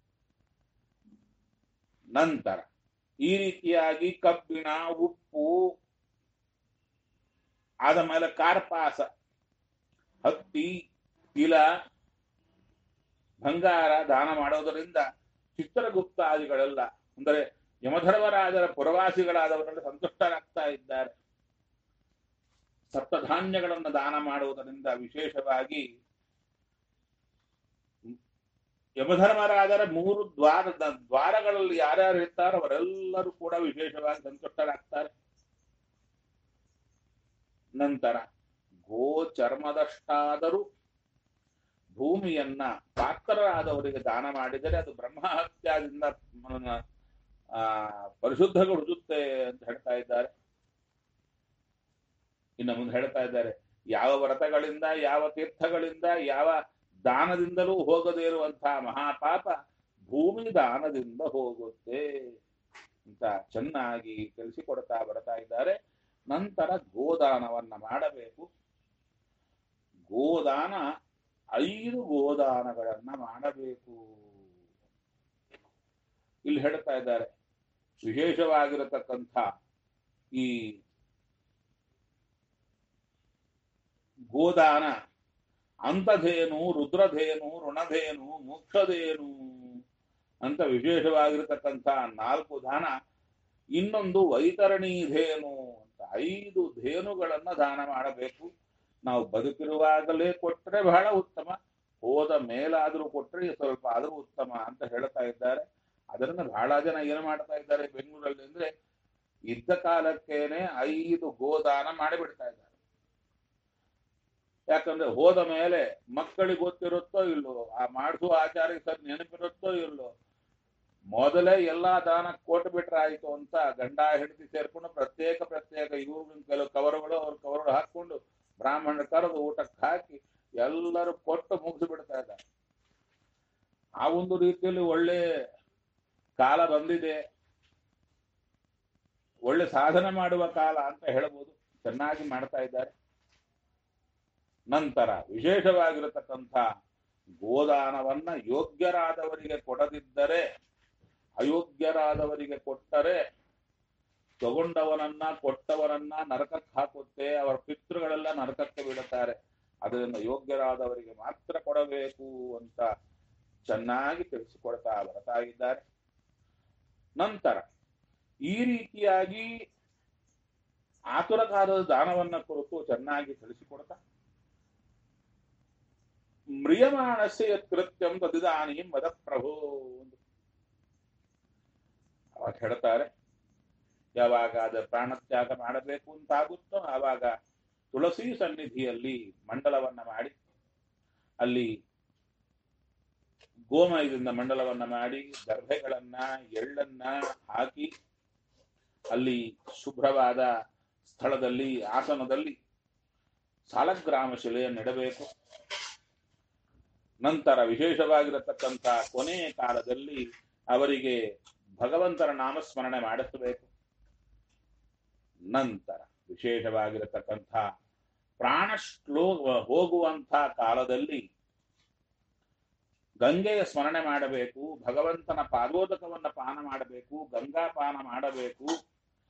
ನಂತರ ಈ ರೀತಿಯಾಗಿ ಕಬ್ಬಿಣ ಉಪ್ಪು ಆದ ಮೇಲೆ ಕಾರ್ಪಾಸ ಹತ್ತಿ ತಿಲ ಬಂಗಾರ ದಾನ ಮಾಡೋದರಿಂದ ಚಿತ್ರಗುಪ್ತಾದಿಗಳೆಲ್ಲ ಅಂದರೆ ಯಮಧರ್ಮರಾಜರ ಪುರವಾಸಿಗಳಾದವರೆಲ್ಲ ಸಂತುಷ್ಟರಾಗ್ತಾ ಇದ್ದಾರೆ ಸಪ್ತಧಾನ್ಯಗಳನ್ನು ದಾನ ಮಾಡುವುದರಿಂದ ವಿಶೇಷವಾಗಿ ಯಮಧರ್ಮರಾಜರ ಮೂರು ದ್ವಾರದ ದ್ವಾರಗಳಲ್ಲಿ ಯಾರ್ಯಾರು ಇರ್ತಾರೋ ಅವರೆಲ್ಲರೂ ಕೂಡ ವಿಶೇಷವಾಗಿ ಸಂತುಷ್ಟರಾಗ್ತಾರೆ ನಂತರ ಗೋ ಚರ್ಮದಷ್ಟಾದರೂ ಭೂಮಿಯನ್ನ ಪಾತ್ರರಾದವರಿಗೆ ದಾನ ಮಾಡಿದರೆ ಅದು ಬ್ರಹ್ಮಹತ್ಯಾದಿಂದ ಆ ಪರಿಶುದ್ಧಗೊಳಿಸುತ್ತೆ ಅಂತ ಹೇಳ್ತಾ ಇದ್ದಾರೆ ಇನ್ನು ಮುಂದೆ ಹೇಳ್ತಾ ಇದ್ದಾರೆ ಯಾವ ವ್ರತಗಳಿಂದ ಯಾವ ತೀರ್ಥಗಳಿಂದ ಯಾವ ದಾನದಿಂದಲೂ ಹೋಗದೇ ಇರುವಂತಹ ಮಹಾಪಾಪ ಭೂಮಿ ದಾನದಿಂದ ಹೋಗುತ್ತೆ ಅಂತ ಚೆನ್ನಾಗಿ ತಿಳಿಸಿಕೊಡ್ತಾ ಬರ್ತಾ ಇದ್ದಾರೆ ನಂತರ ಗೋದಾನವನ್ನ ಮಾಡಬೇಕು ಗೋದಾನ ಐದು ಗೋದಾನಗಳನ್ನ ಮಾಡಬೇಕು ಇಲ್ಲಿ ಹೇಳ್ತಾ ಇದ್ದಾರೆ ವಿಶೇಷವಾಗಿರತಕ್ಕಂಥ ಈ ಗೋದಾನ ಅಂತಧೇನು ರುದ್ರಧೇನು ಋಣಧೇನು ಮೋಕ್ಷಧೇನು ಅಂತ ವಿಶೇಷವಾಗಿರತಕ್ಕಂಥ ನಾಲ್ಕು ದಾನ ಇನ್ನೊಂದು ವೈತರಣೀಧೇನು ಅಂತ ಐದು ಧೇನುಗಳನ್ನ ದಾನ ಮಾಡಬೇಕು ನಾವು ಬದುಕಿರುವಾಗಲೇ ಕೊಟ್ಟರೆ ಬಹಳ ಉತ್ತಮ ಹೋದ ಮೇಲಾದರೂ ಕೊಟ್ಟರೆ ಸ್ವಲ್ಪ ಆದರೂ ಉತ್ತಮ ಅಂತ ಹೇಳ್ತಾ ಇದ್ದಾರೆ ಅದನ್ನ ಬಹಳ ಜನ ಏನು ಮಾಡ್ತಾ ಇದ್ದಾರೆ ಬೆಂಗಳೂರಲ್ಲಿ ಅಂದ್ರೆ ಇದ್ದ ಕಾಲಕ್ಕೇನೆ ಐದು ಗೋದಾನ ಮಾಡಿಬಿಡ್ತಾ ಇದ್ದಾರೆ ಯಾಕಂದ್ರೆ ಹೋದ ಮೇಲೆ ಮಕ್ಕಳಿಗೆ ಗೊತ್ತಿರುತ್ತೋ ಇಲ್ಲೋ ಆ ಮಾಡಿಸುವ ಆಚಾರ್ಯ ಸರ್ ನೆನಪಿರುತ್ತೋ ಇಲ್ಲೋ ಮೊದಲೇ ಎಲ್ಲಾ ದಾನ ಕೊಟ್ಟು ಬಿಟ್ರೆ ಆಯ್ತು ಅಂತ ಗಂಡ ಹೆಂಡತಿ ಸೇರ್ಕೊಂಡು ಪ್ರತ್ಯೇಕ ಪ್ರತ್ಯೇಕ ಇವ್ರ ಕೆಲವು ಕವರ್ಗಳು ಅವ್ರ ಕವರ್ಗಳು ಹಾಕೊಂಡು ಬ್ರಾಹ್ಮಣ ಕರೆದು ಊಟಕ್ಕೆ ಹಾಕಿ ಎಲ್ಲರೂ ಕೊಟ್ಟು ಮುಗಿಸಿ ಬಿಡ್ತಾ ಇದ್ದಾರೆ ಆ ಒಂದು ರೀತಿಯಲ್ಲಿ ಒಳ್ಳೆ ಕಾಲ ಬಂದಿದೆ ಒಳ್ಳೆ ಸಾಧನೆ ಮಾಡುವ ಕಾಲ ಅಂತ ಹೇಳ್ಬೋದು ಚೆನ್ನಾಗಿ ಮಾಡ್ತಾ ಇದ್ದಾರೆ ನಂತರ ವಿಶೇಷವಾಗಿರತಕ್ಕಂಥ ಗೋದಾನವನ್ನ ಯೋಗ್ಯರಾದವರಿಗೆ ಕೊಡದಿದ್ದರೆ ಅಯೋಗ್ಯರಾದವರಿಗೆ ಕೊಟ್ಟರೆ ತಗೊಂಡವನನ್ನ ಕೊಟ್ಟವನನ್ನ ನರಕಕ್ಕೆ ಹಾಕುತ್ತೆ ಅವರ ಪಿತೃಗಳೆಲ್ಲ ನರಕಕ್ಕೆ ಬಿಡುತ್ತಾರೆ ಅದರಿಂದ ಯೋಗ್ಯರಾದವರಿಗೆ ಮಾತ್ರ ಕೊಡಬೇಕು ಅಂತ ಚೆನ್ನಾಗಿ ತಿಳಿಸಿಕೊಡ್ತಾ ಬರ್ತಾ ಇದ್ದಾರೆ ನಂತರ ಈ ರೀತಿಯಾಗಿ ಆತುರಕಾರದ ದಾನವನ್ನ ಕುರಿತು ಚೆನ್ನಾಗಿ ತಿಳಿಸಿಕೊಡ್ತಾ ಮ್ರಿಯಮಾಣಸ್ಯ ಯತ್ಕೃತ್ಯಂ ತದಿದಾನಿ ಮದ ಪ್ರಭು ಅವಾಗ ಹೇಳ್ತಾರೆ ಯಾವಾಗ ಅದ ಪ್ರಾಣತ್ಯಾಗ ಮಾಡಬೇಕು ಅಂತಾಗುತ್ತೋ ಆವಾಗ ತುಳಸಿ ಸನ್ನಿಧಿಯಲ್ಲಿ ಮಂಡಲವನ್ನ ಮಾಡಿ ಅಲ್ಲಿ ಗೋಮಯದಿಂದ ಮಂಡಲವನ್ನ ಮಾಡಿ ದರ್ಭೆಗಳನ್ನ ಎಳ್ಳನ್ನ ಹಾಕಿ ಅಲ್ಲಿ ಶುಭ್ರವಾದ ಸ್ಥಳದಲ್ಲಿ ಆಸನದಲ್ಲಿ ಸಾಲಗ್ರಾಮ ಶಿಲೆಯನ್ನು ಇಡಬೇಕು ನಂತರ ವಿಶೇಷವಾಗಿರತಕ್ಕಂಥ ಕೊನೆಯ ಕಾಲದಲ್ಲಿ ಅವರಿಗೆ ಭಗವಂತನ ನಾಮಸ್ಮರಣೆ ಮಾಡಿಸಬೇಕು ನಂತರ ವಿಶೇಷವಾಗಿರತಕ್ಕಂಥ ಪ್ರಾಣ ಶ್ಲೋ ಹೋಗುವಂಥ ಕಾಲದಲ್ಲಿ ಗಂಗೆಯ ಸ್ಮರಣೆ ಮಾಡಬೇಕು ಭಗವಂತನ ಪಾದೋದಕವನ್ನ ಪಾನ ಮಾಡಬೇಕು ಗಂಗಾ ಪಾನ ಮಾಡಬೇಕು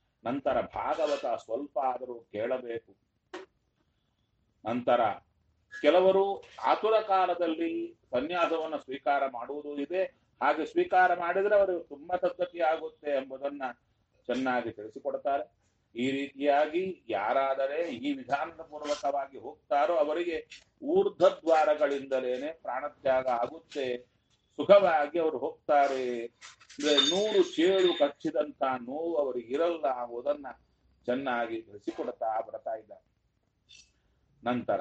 ನಂತರ ಭಾಗವತ ಸ್ವಲ್ಪ ಆದರೂ ಕೇಳಬೇಕು ನಂತರ ಕೆಲವರು ಆತುರ ಕಾಲದಲ್ಲಿ ಸನ್ಯಾಸವನ್ನು ಸ್ವೀಕಾರ ಮಾಡುವುದು ಇದೆ ಹಾಗೆ ಸ್ವೀಕಾರ ಮಾಡಿದ್ರೆ ಅವರು ತುಂಬಾ ಸದ್ಗತಿ ಆಗುತ್ತೆ ಎಂಬುದನ್ನ ಚೆನ್ನಾಗಿ ತಿಳಿಸಿಕೊಡ್ತಾರೆ ಈ ರೀತಿಯಾಗಿ ಯಾರಾದರೆ ಈ ವಿಧಾನದ ಪೂರ್ವಕವಾಗಿ ಹೋಗ್ತಾರೋ ಅವರಿಗೆ ಊರ್ಧ್ವ ದ್ವಾರಗಳಿಂದಲೇನೆ ಪ್ರಾಣತ್ಯಾಗ ಆಗುತ್ತೆ ಸುಖವಾಗಿ ಅವರು ಹೋಗ್ತಾರೆ ಅಂದ್ರೆ ನೂರು ಚೇಳು ಕಚ್ಚಿದಂತ ನೋವು ಅವರಿಗೆ ಇರಲ್ಲ ಎಂಬುದನ್ನ ಚೆನ್ನಾಗಿ ತಿಳಿಸಿಕೊಡ್ತಾ ಬರ್ತಾ ಇದ್ದಾರೆ ನಂತರ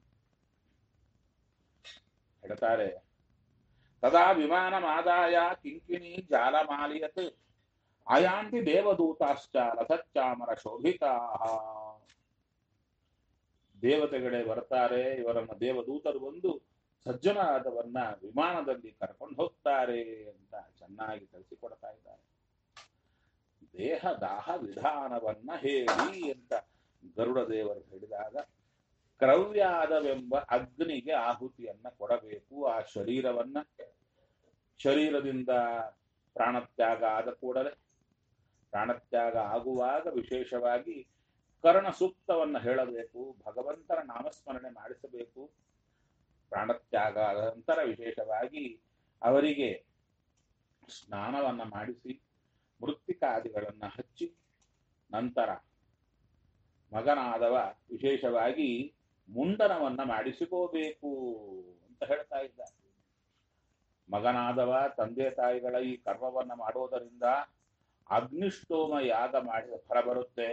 ಹೇಳ್ತಾರೆ ತದಾ ವಿಮಾನಮಾದಾಯ ಕಿಂಕಿಣಿ ಜಾಲಮಾಲಿಯತ್ ಆಯಾಂತಿ ದೇವದೂತಾಶ್ಚ ರಥಚ್ಚಾಮರ ಶೋಭಿತಾ ದೇವತೆಗಳೇ ಬರ್ತಾರೆ ಇವರನ್ನ ದೇವದೂತರು ಬಂದು ಸಜ್ಜನಾದವನ್ನ ವಿಮಾನದಲ್ಲಿ ಕರ್ಕೊಂಡು ಹೋಗ್ತಾರೆ ಅಂತ ಚೆನ್ನಾಗಿ ತಿಳಿಸಿಕೊಡ್ತಾ ಇದ್ದಾರೆ ದೇಹ ದಾಹ ವಿಧಾನವನ್ನ ಹೇಳಿ ಅಂತ ಗರುಡ ದೇವರು ಹೇಳಿದಾಗ ಕ್ರವ್ಯಾದವೆಂಬ ಅಗ್ನಿಗೆ ಆಹುತಿಯನ್ನ ಕೊಡಬೇಕು ಆ ಶರೀರವನ್ನ ಶರೀರದಿಂದ ಪ್ರಾಣತ್ಯಾಗ ಆದ ಕೂಡಲೇ ಪ್ರಾಣತ್ಯಾಗ ಆಗುವಾಗ ವಿಶೇಷವಾಗಿ ಕರ್ಣ ಸೂಕ್ತವನ್ನ ಹೇಳಬೇಕು ಭಗವಂತನ ನಾಮಸ್ಮರಣೆ ಮಾಡಿಸಬೇಕು ಪ್ರಾಣತ್ಯಾಗ ಆದ ನಂತರ ವಿಶೇಷವಾಗಿ ಅವರಿಗೆ ಸ್ನಾನವನ್ನ ಮಾಡಿಸಿ ಮೃತ್ತಿಕಾದಿಗಳನ್ನ ಹಚ್ಚಿ ನಂತರ ಮಗನಾದವ ವಿಶೇಷವಾಗಿ ಮುಂಡನವನ್ನ ಮಾಡಿಸಿಕೋಬೇಕು ಅಂತ ಹೇಳ್ತಾ ಇದ್ದ ಮಗನಾದವ ತಂದೆ ತಾಯಿಗಳ ಈ ಕರ್ಮವನ್ನ ಮಾಡೋದರಿಂದ ಅಗ್ನಿಷ್ಟೋಮ ಯಾಗ ಮಾಡಿದ ಫಲ ಬರುತ್ತೆ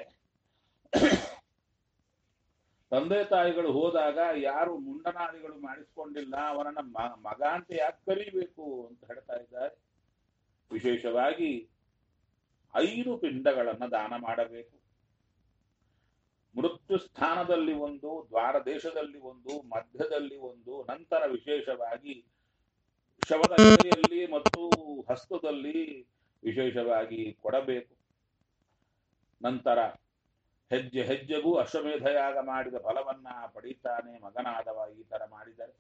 ತಂದೆ ತಾಯಿಗಳು ಹೋದಾಗ ಯಾರು ಮುಂಡನಾದಿಗಳು ಮಾಡಿಸ್ಕೊಂಡಿಲ್ಲ ಅವನನ್ನ ಮ- ಮಗ ಅಂತ ಯಾಕೆ ಕರಿಬೇಕು ಅಂತ ಹೇಳ್ತಾ ಇದ್ದಾರೆ ವಿಶೇಷವಾಗಿ ಐದು ಪಿಂಡಗಳನ್ನ ದಾನ ಮಾಡಬೇಕು ಮೃತ್ಯು ಸ್ಥಾನದಲ್ಲಿ ಒಂದು ದ್ವಾರ ದೇಶದಲ್ಲಿ ಒಂದು ಮಧ್ಯದಲ್ಲಿ ಒಂದು ನಂತರ ವಿಶೇಷವಾಗಿ ಶವದ ಎದೆಯಲ್ಲಿ ಮತ್ತು ಹಸ್ತದಲ್ಲಿ ವಿಶೇಷವಾಗಿ ಕೊಡಬೇಕು ನಂತರ ಹೆಜ್ಜೆ ಹೆಜ್ಜೆಗೂ ಅಶ್ವಮೇಧಯಾಗ ಮಾಡಿದ ಫಲವನ್ನ ಪಡೀತಾನೆ ಮಗನಾದವ ಈ ತರ ಮಾಡಿದರೆ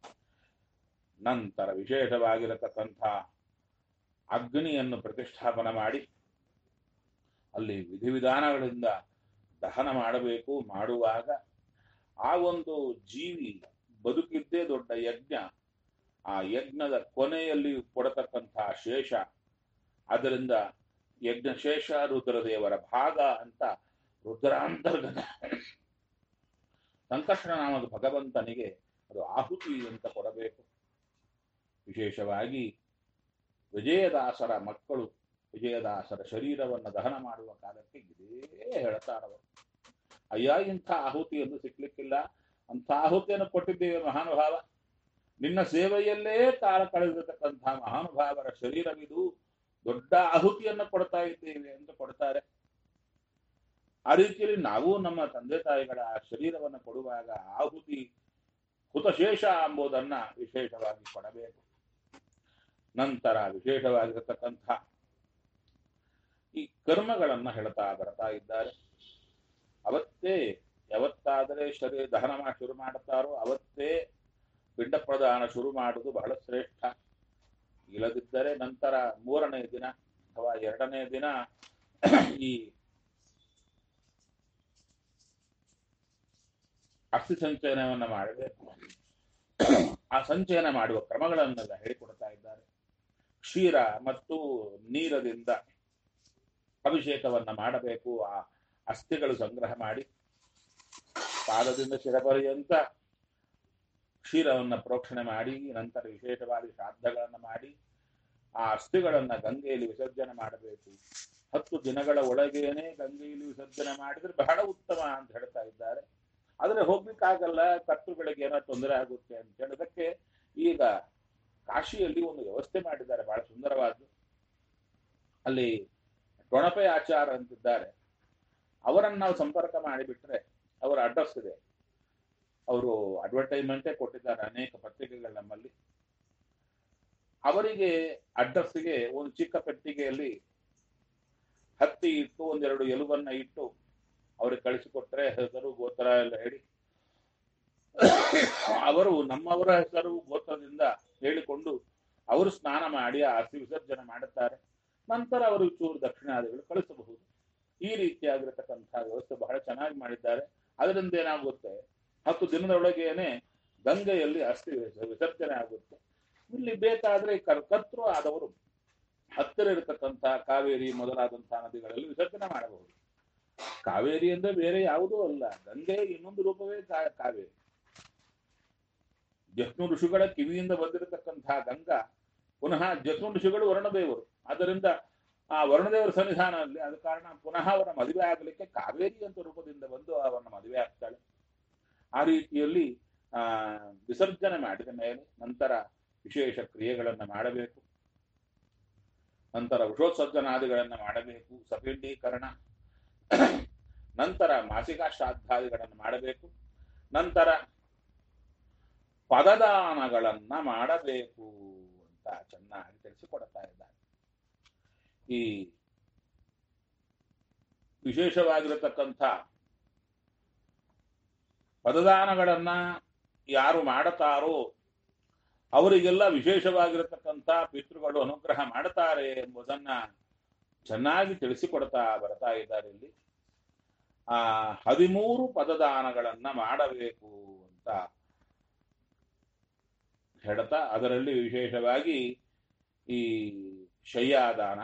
ನಂತರ ವಿಶೇಷವಾಗಿರತಕ್ಕಂಥ ಅಗ್ನಿಯನ್ನು ಪ್ರತಿಷ್ಠಾಪನ ಮಾಡಿ ಅಲ್ಲಿ ವಿಧಿವಿಧಾನಗಳಿಂದ ದಹನ ಮಾಡಬೇಕು ಮಾಡುವಾಗ ಆ ಒಂದು ಜೀವಿ ಬದುಕಿದ್ದೇ ದೊಡ್ಡ ಯಜ್ಞ ಆ ಯಜ್ಞದ ಕೊನೆಯಲ್ಲಿ ಕೊಡತಕ್ಕಂತಹ ಶೇಷ ಅದರಿಂದ ಯಜ್ಞಶೇಷ ರುದ್ರದೇವರ ಭಾಗ ಅಂತ ರುದ್ರಾಂತರ್ಗತ ಸಂಕರ್ಷಣ ನಾಮದ ಭಗವಂತನಿಗೆ ಅದು ಆಹುತಿ ಅಂತ ಕೊಡಬೇಕು ವಿಶೇಷವಾಗಿ ವಿಜಯದಾಸರ ಮಕ್ಕಳು ವಿಜಯದಾಸರ ಶರೀರವನ್ನು ದಹನ ಮಾಡುವ ಕಾಲಕ್ಕೆ ಇದೇ ಹೇಳ್ತಾರವರು ಅಯ್ಯ ಇಂಥ ಆಹುತಿಯನ್ನು ಸಿಕ್ಲಿಕ್ಕಿಲ್ಲ ಅಂಥ ಆಹುತಿಯನ್ನು ಕೊಟ್ಟಿದ್ದೇವೆ ಮಹಾನುಭಾವ ನಿನ್ನ ಸೇವೆಯಲ್ಲೇ ಕಾಲ ಕಳೆದಿರತಕ್ಕಂತಹ ಮಹಾನುಭಾವರ ಶರೀರವಿದು ದೊಡ್ಡ ಆಹುತಿಯನ್ನು ಕೊಡ್ತಾ ಇದ್ದೇವೆ ಅಂತ ಕೊಡ್ತಾರೆ ಆ ರೀತಿಯಲ್ಲಿ ನಾವು ನಮ್ಮ ತಂದೆ ತಾಯಿಗಳ ಆ ಶರೀರವನ್ನು ಕೊಡುವಾಗ ಆಹುತಿ ಹುತಶೇಷ ಎಂಬುದನ್ನ ವಿಶೇಷವಾಗಿ ಕೊಡಬೇಕು ನಂತರ ವಿಶೇಷವಾಗಿರತಕ್ಕಂಥ ಈ ಕರ್ಮಗಳನ್ನ ಹೇಳ್ತಾ ಬರ್ತಾ ಇದ್ದಾರೆ ಅವತ್ತೇ ಯಾವತ್ತಾದರೆ ಶರೀರ ದಹನ ಮಾಡಿ ಶುರು ಮಾಡುತ್ತಾರೋ ಅವತ್ತೇ ಪಿಂಡ ಪ್ರದಾನ ಶುರು ಮಾಡುವುದು ಬಹಳ ಶ್ರೇಷ್ಠ ಇಲ್ಲದಿದ್ದರೆ ನಂತರ ಮೂರನೇ ದಿನ ಅಥವಾ ಎರಡನೇ ದಿನ ಈ ಅಸ್ಥಿ ಸಂಚಯನವನ್ನ ಮಾಡಬೇಕು ಆ ಸಂಚಯನ ಮಾಡುವ ಕ್ರಮಗಳನ್ನೆಲ್ಲ ಹೇಳಿಕೊಡ್ತಾ ಇದ್ದಾರೆ ಕ್ಷೀರ ಮತ್ತು ನೀರದಿಂದ ಅಭಿಷೇಕವನ್ನ ಮಾಡಬೇಕು ಆ ಅಸ್ಥಿಗಳು ಸಂಗ್ರಹ ಮಾಡಿ ಪಾದದಿಂದ ಶಿರಪರ್ಯಂತ ಕ್ಷೀರವನ್ನ ಪ್ರೋಕ್ಷಣೆ ಮಾಡಿ ನಂತರ ವಿಶೇಷವಾಗಿ ಶ್ರಾದ್ದಗಳನ್ನ ಮಾಡಿ ಆ ಅಸ್ಥಿಗಳನ್ನ ಗಂಗೆಯಲ್ಲಿ ವಿಸರ್ಜನೆ ಮಾಡಬೇಕು ಹತ್ತು ದಿನಗಳ ಒಳಗೇನೆ ಗಂಗೆಯಲ್ಲಿ ವಿಸರ್ಜನೆ ಮಾಡಿದ್ರೆ ಬಹಳ ಉತ್ತಮ ಅಂತ ಹೇಳ್ತಾ ಇದ್ದಾರೆ ಆದ್ರೆ ಹೋಗ್ಲಿಕ್ಕಾಗಲ್ಲ ಕರ್ತೃಗಳಿಗೆ ಏನೋ ತೊಂದರೆ ಆಗುತ್ತೆ ಅಂತ ಹೇಳೋದಕ್ಕೆ ಈಗ ಕಾಶಿಯಲ್ಲಿ ಒಂದು ವ್ಯವಸ್ಥೆ ಮಾಡಿದ್ದಾರೆ ಬಹಳ ಸುಂದರವಾದ್ದು ಅಲ್ಲಿ ಟೊಣಪೆ ಆಚಾರ ಅಂತಿದ್ದಾರೆ ಅವರನ್ನು ನಾವು ಸಂಪರ್ಕ ಮಾಡಿಬಿಟ್ರೆ ಅವರ ಅಡ್ರೆಸ್ ಇದೆ ಅವರು ಅಡ್ವರ್ಟೈಸ್ಮೆಂಟೇ ಕೊಟ್ಟಿದ್ದಾರೆ ಅನೇಕ ಪತ್ರಿಕೆಗಳು ನಮ್ಮಲ್ಲಿ ಅವರಿಗೆ ಅಡ್ರೆಸ್ಗೆ ಒಂದು ಚಿಕ್ಕ ಪೆಟ್ಟಿಗೆಯಲ್ಲಿ ಹತ್ತಿ ಇಟ್ಟು ಒಂದೆರಡು ಎಲುಬನ್ನ ಇಟ್ಟು ಅವ್ರಿಗೆ ಕಳಿಸಿಕೊಟ್ರೆ ಹೆಸರು ಗೋತ್ರ ಎಲ್ಲ ಹೇಳಿ ಅವರು ನಮ್ಮವರ ಹೆಸರು ಗೋತ್ರದಿಂದ ಹೇಳಿಕೊಂಡು ಅವರು ಸ್ನಾನ ಮಾಡಿ ಆ ಅಸ್ಥಿ ವಿಸರ್ಜನೆ ಮಾಡುತ್ತಾರೆ ನಂತರ ಅವರು ಚೂರು ದಕ್ಷಿಣಾದಿಗಳು ಕಳಿಸಬಹುದು ಈ ರೀತಿಯಾಗಿರತಕ್ಕಂತಹ ವ್ಯವಸ್ಥೆ ಬಹಳ ಚೆನ್ನಾಗಿ ಮಾಡಿದ್ದಾರೆ ಅದರಿಂದ ಏನಾಗುತ್ತೆ ಹತ್ತು ದಿನದೊಳಗೇನೆ ಗಂಗೆಯಲ್ಲಿ ಅಸ್ಥಿ ವಿಸ- ವಿಸರ್ಜನೆ ಆಗುತ್ತೆ ಇಲ್ಲಿ ಬೇಕಾದ್ರೆ ಕರ್- ಕರ್ತೃ ಆದವರು ಹತ್ತಿರ ಇರತಕ್ಕಂಥ ಕಾವೇರಿ ಮೊದಲಾದಂತಹ ನದಿಗಳಲ್ಲಿ ವಿಸರ್ಜನೆ ಮಾಡಬಹುದು ಕಾವೇರಿ ಅಂದ್ರೆ ಬೇರೆ ಯಾವುದೂ ಅಲ್ಲ ಗಂಗೆ ಇನ್ನೊಂದು ರೂಪವೇ ಕಾ- ಕಾವೇರಿ ಜಸ್ನು ಋಷಿಗಳ ಕಿವಿಯಿಂದ ಬಂದಿರತಕ್ಕಂತಹ ಗಂಗಾ ಪುನಃ ಜಸ್ನು ಋಷಿಗಳು ವರ್ಣದೇವರು ಆದ್ದರಿಂದ ಆ ವರ್ಣದೇವರ ಸನ್ನಿಧಾನದಲ್ಲಿ ಆದ ಕಾರಣ ಪುನಃ ಅವರ ಮದುವೆ ಆಗಲಿಕ್ಕೆ ಕಾವೇರಿ ಅಂತ ರೂಪದಿಂದ ಬಂದು ಅವರನ್ನ ಮದುವೆ ಆಗ್ತಾಳೆ ಆ ರೀತಿಯಲ್ಲಿ ಆ ವಿಸರ್ಜನೆ ಮಾಡಿದ ಮೇಲೆ ನಂತರ ವಿಶೇಷ ಕ್ರಿಯೆಗಳನ್ನ ಮಾಡಬೇಕು ನಂತರ ವೃಷೋತ್ಸರ್ಜನಾದಿಗಳನ್ನ ಮಾಡಬೇಕು ಸಪಿಂಡೀಕರಣ ನಂತರ ಮಾಸಿಕ ಶ್ರಾದ್ದಾದಿಗಳನ್ನು ಮಾಡಬೇಕು ನಂತರ ಪದದಾನಗಳನ್ನ ಮಾಡಬೇಕು ಅಂತ ಚೆನ್ನಾಗಿ ತಿಳಿಸಿಕೊಡ್ತಾ ಇದ್ದಾರೆ ಈ ವಿಶೇಷವಾಗಿರತಕ್ಕಂಥ ಪದದಾನಗಳನ್ನ ಯಾರು ಮಾಡುತ್ತಾರೋ ಅವರಿಗೆಲ್ಲ ವಿಶೇಷವಾಗಿರತಕ್ಕಂಥ ಪಿತೃಗಳು ಅನುಗ್ರಹ ಮಾಡುತ್ತಾರೆ ಎಂಬುದನ್ನ ಚೆನ್ನಾಗಿ ತಿಳಿಸಿಕೊಡ್ತಾ ಬರ್ತಾ ಇದ್ದಾರೆ ಇಲ್ಲಿ ಆ ಹದಿಮೂರು ಪದದಾನಗಳನ್ನ ಮಾಡಬೇಕು ಅಂತ ಹೇಳ್ತಾ ಅದರಲ್ಲಿ ವಿಶೇಷವಾಗಿ ಈ ಶಯ್ಯಾದಾನ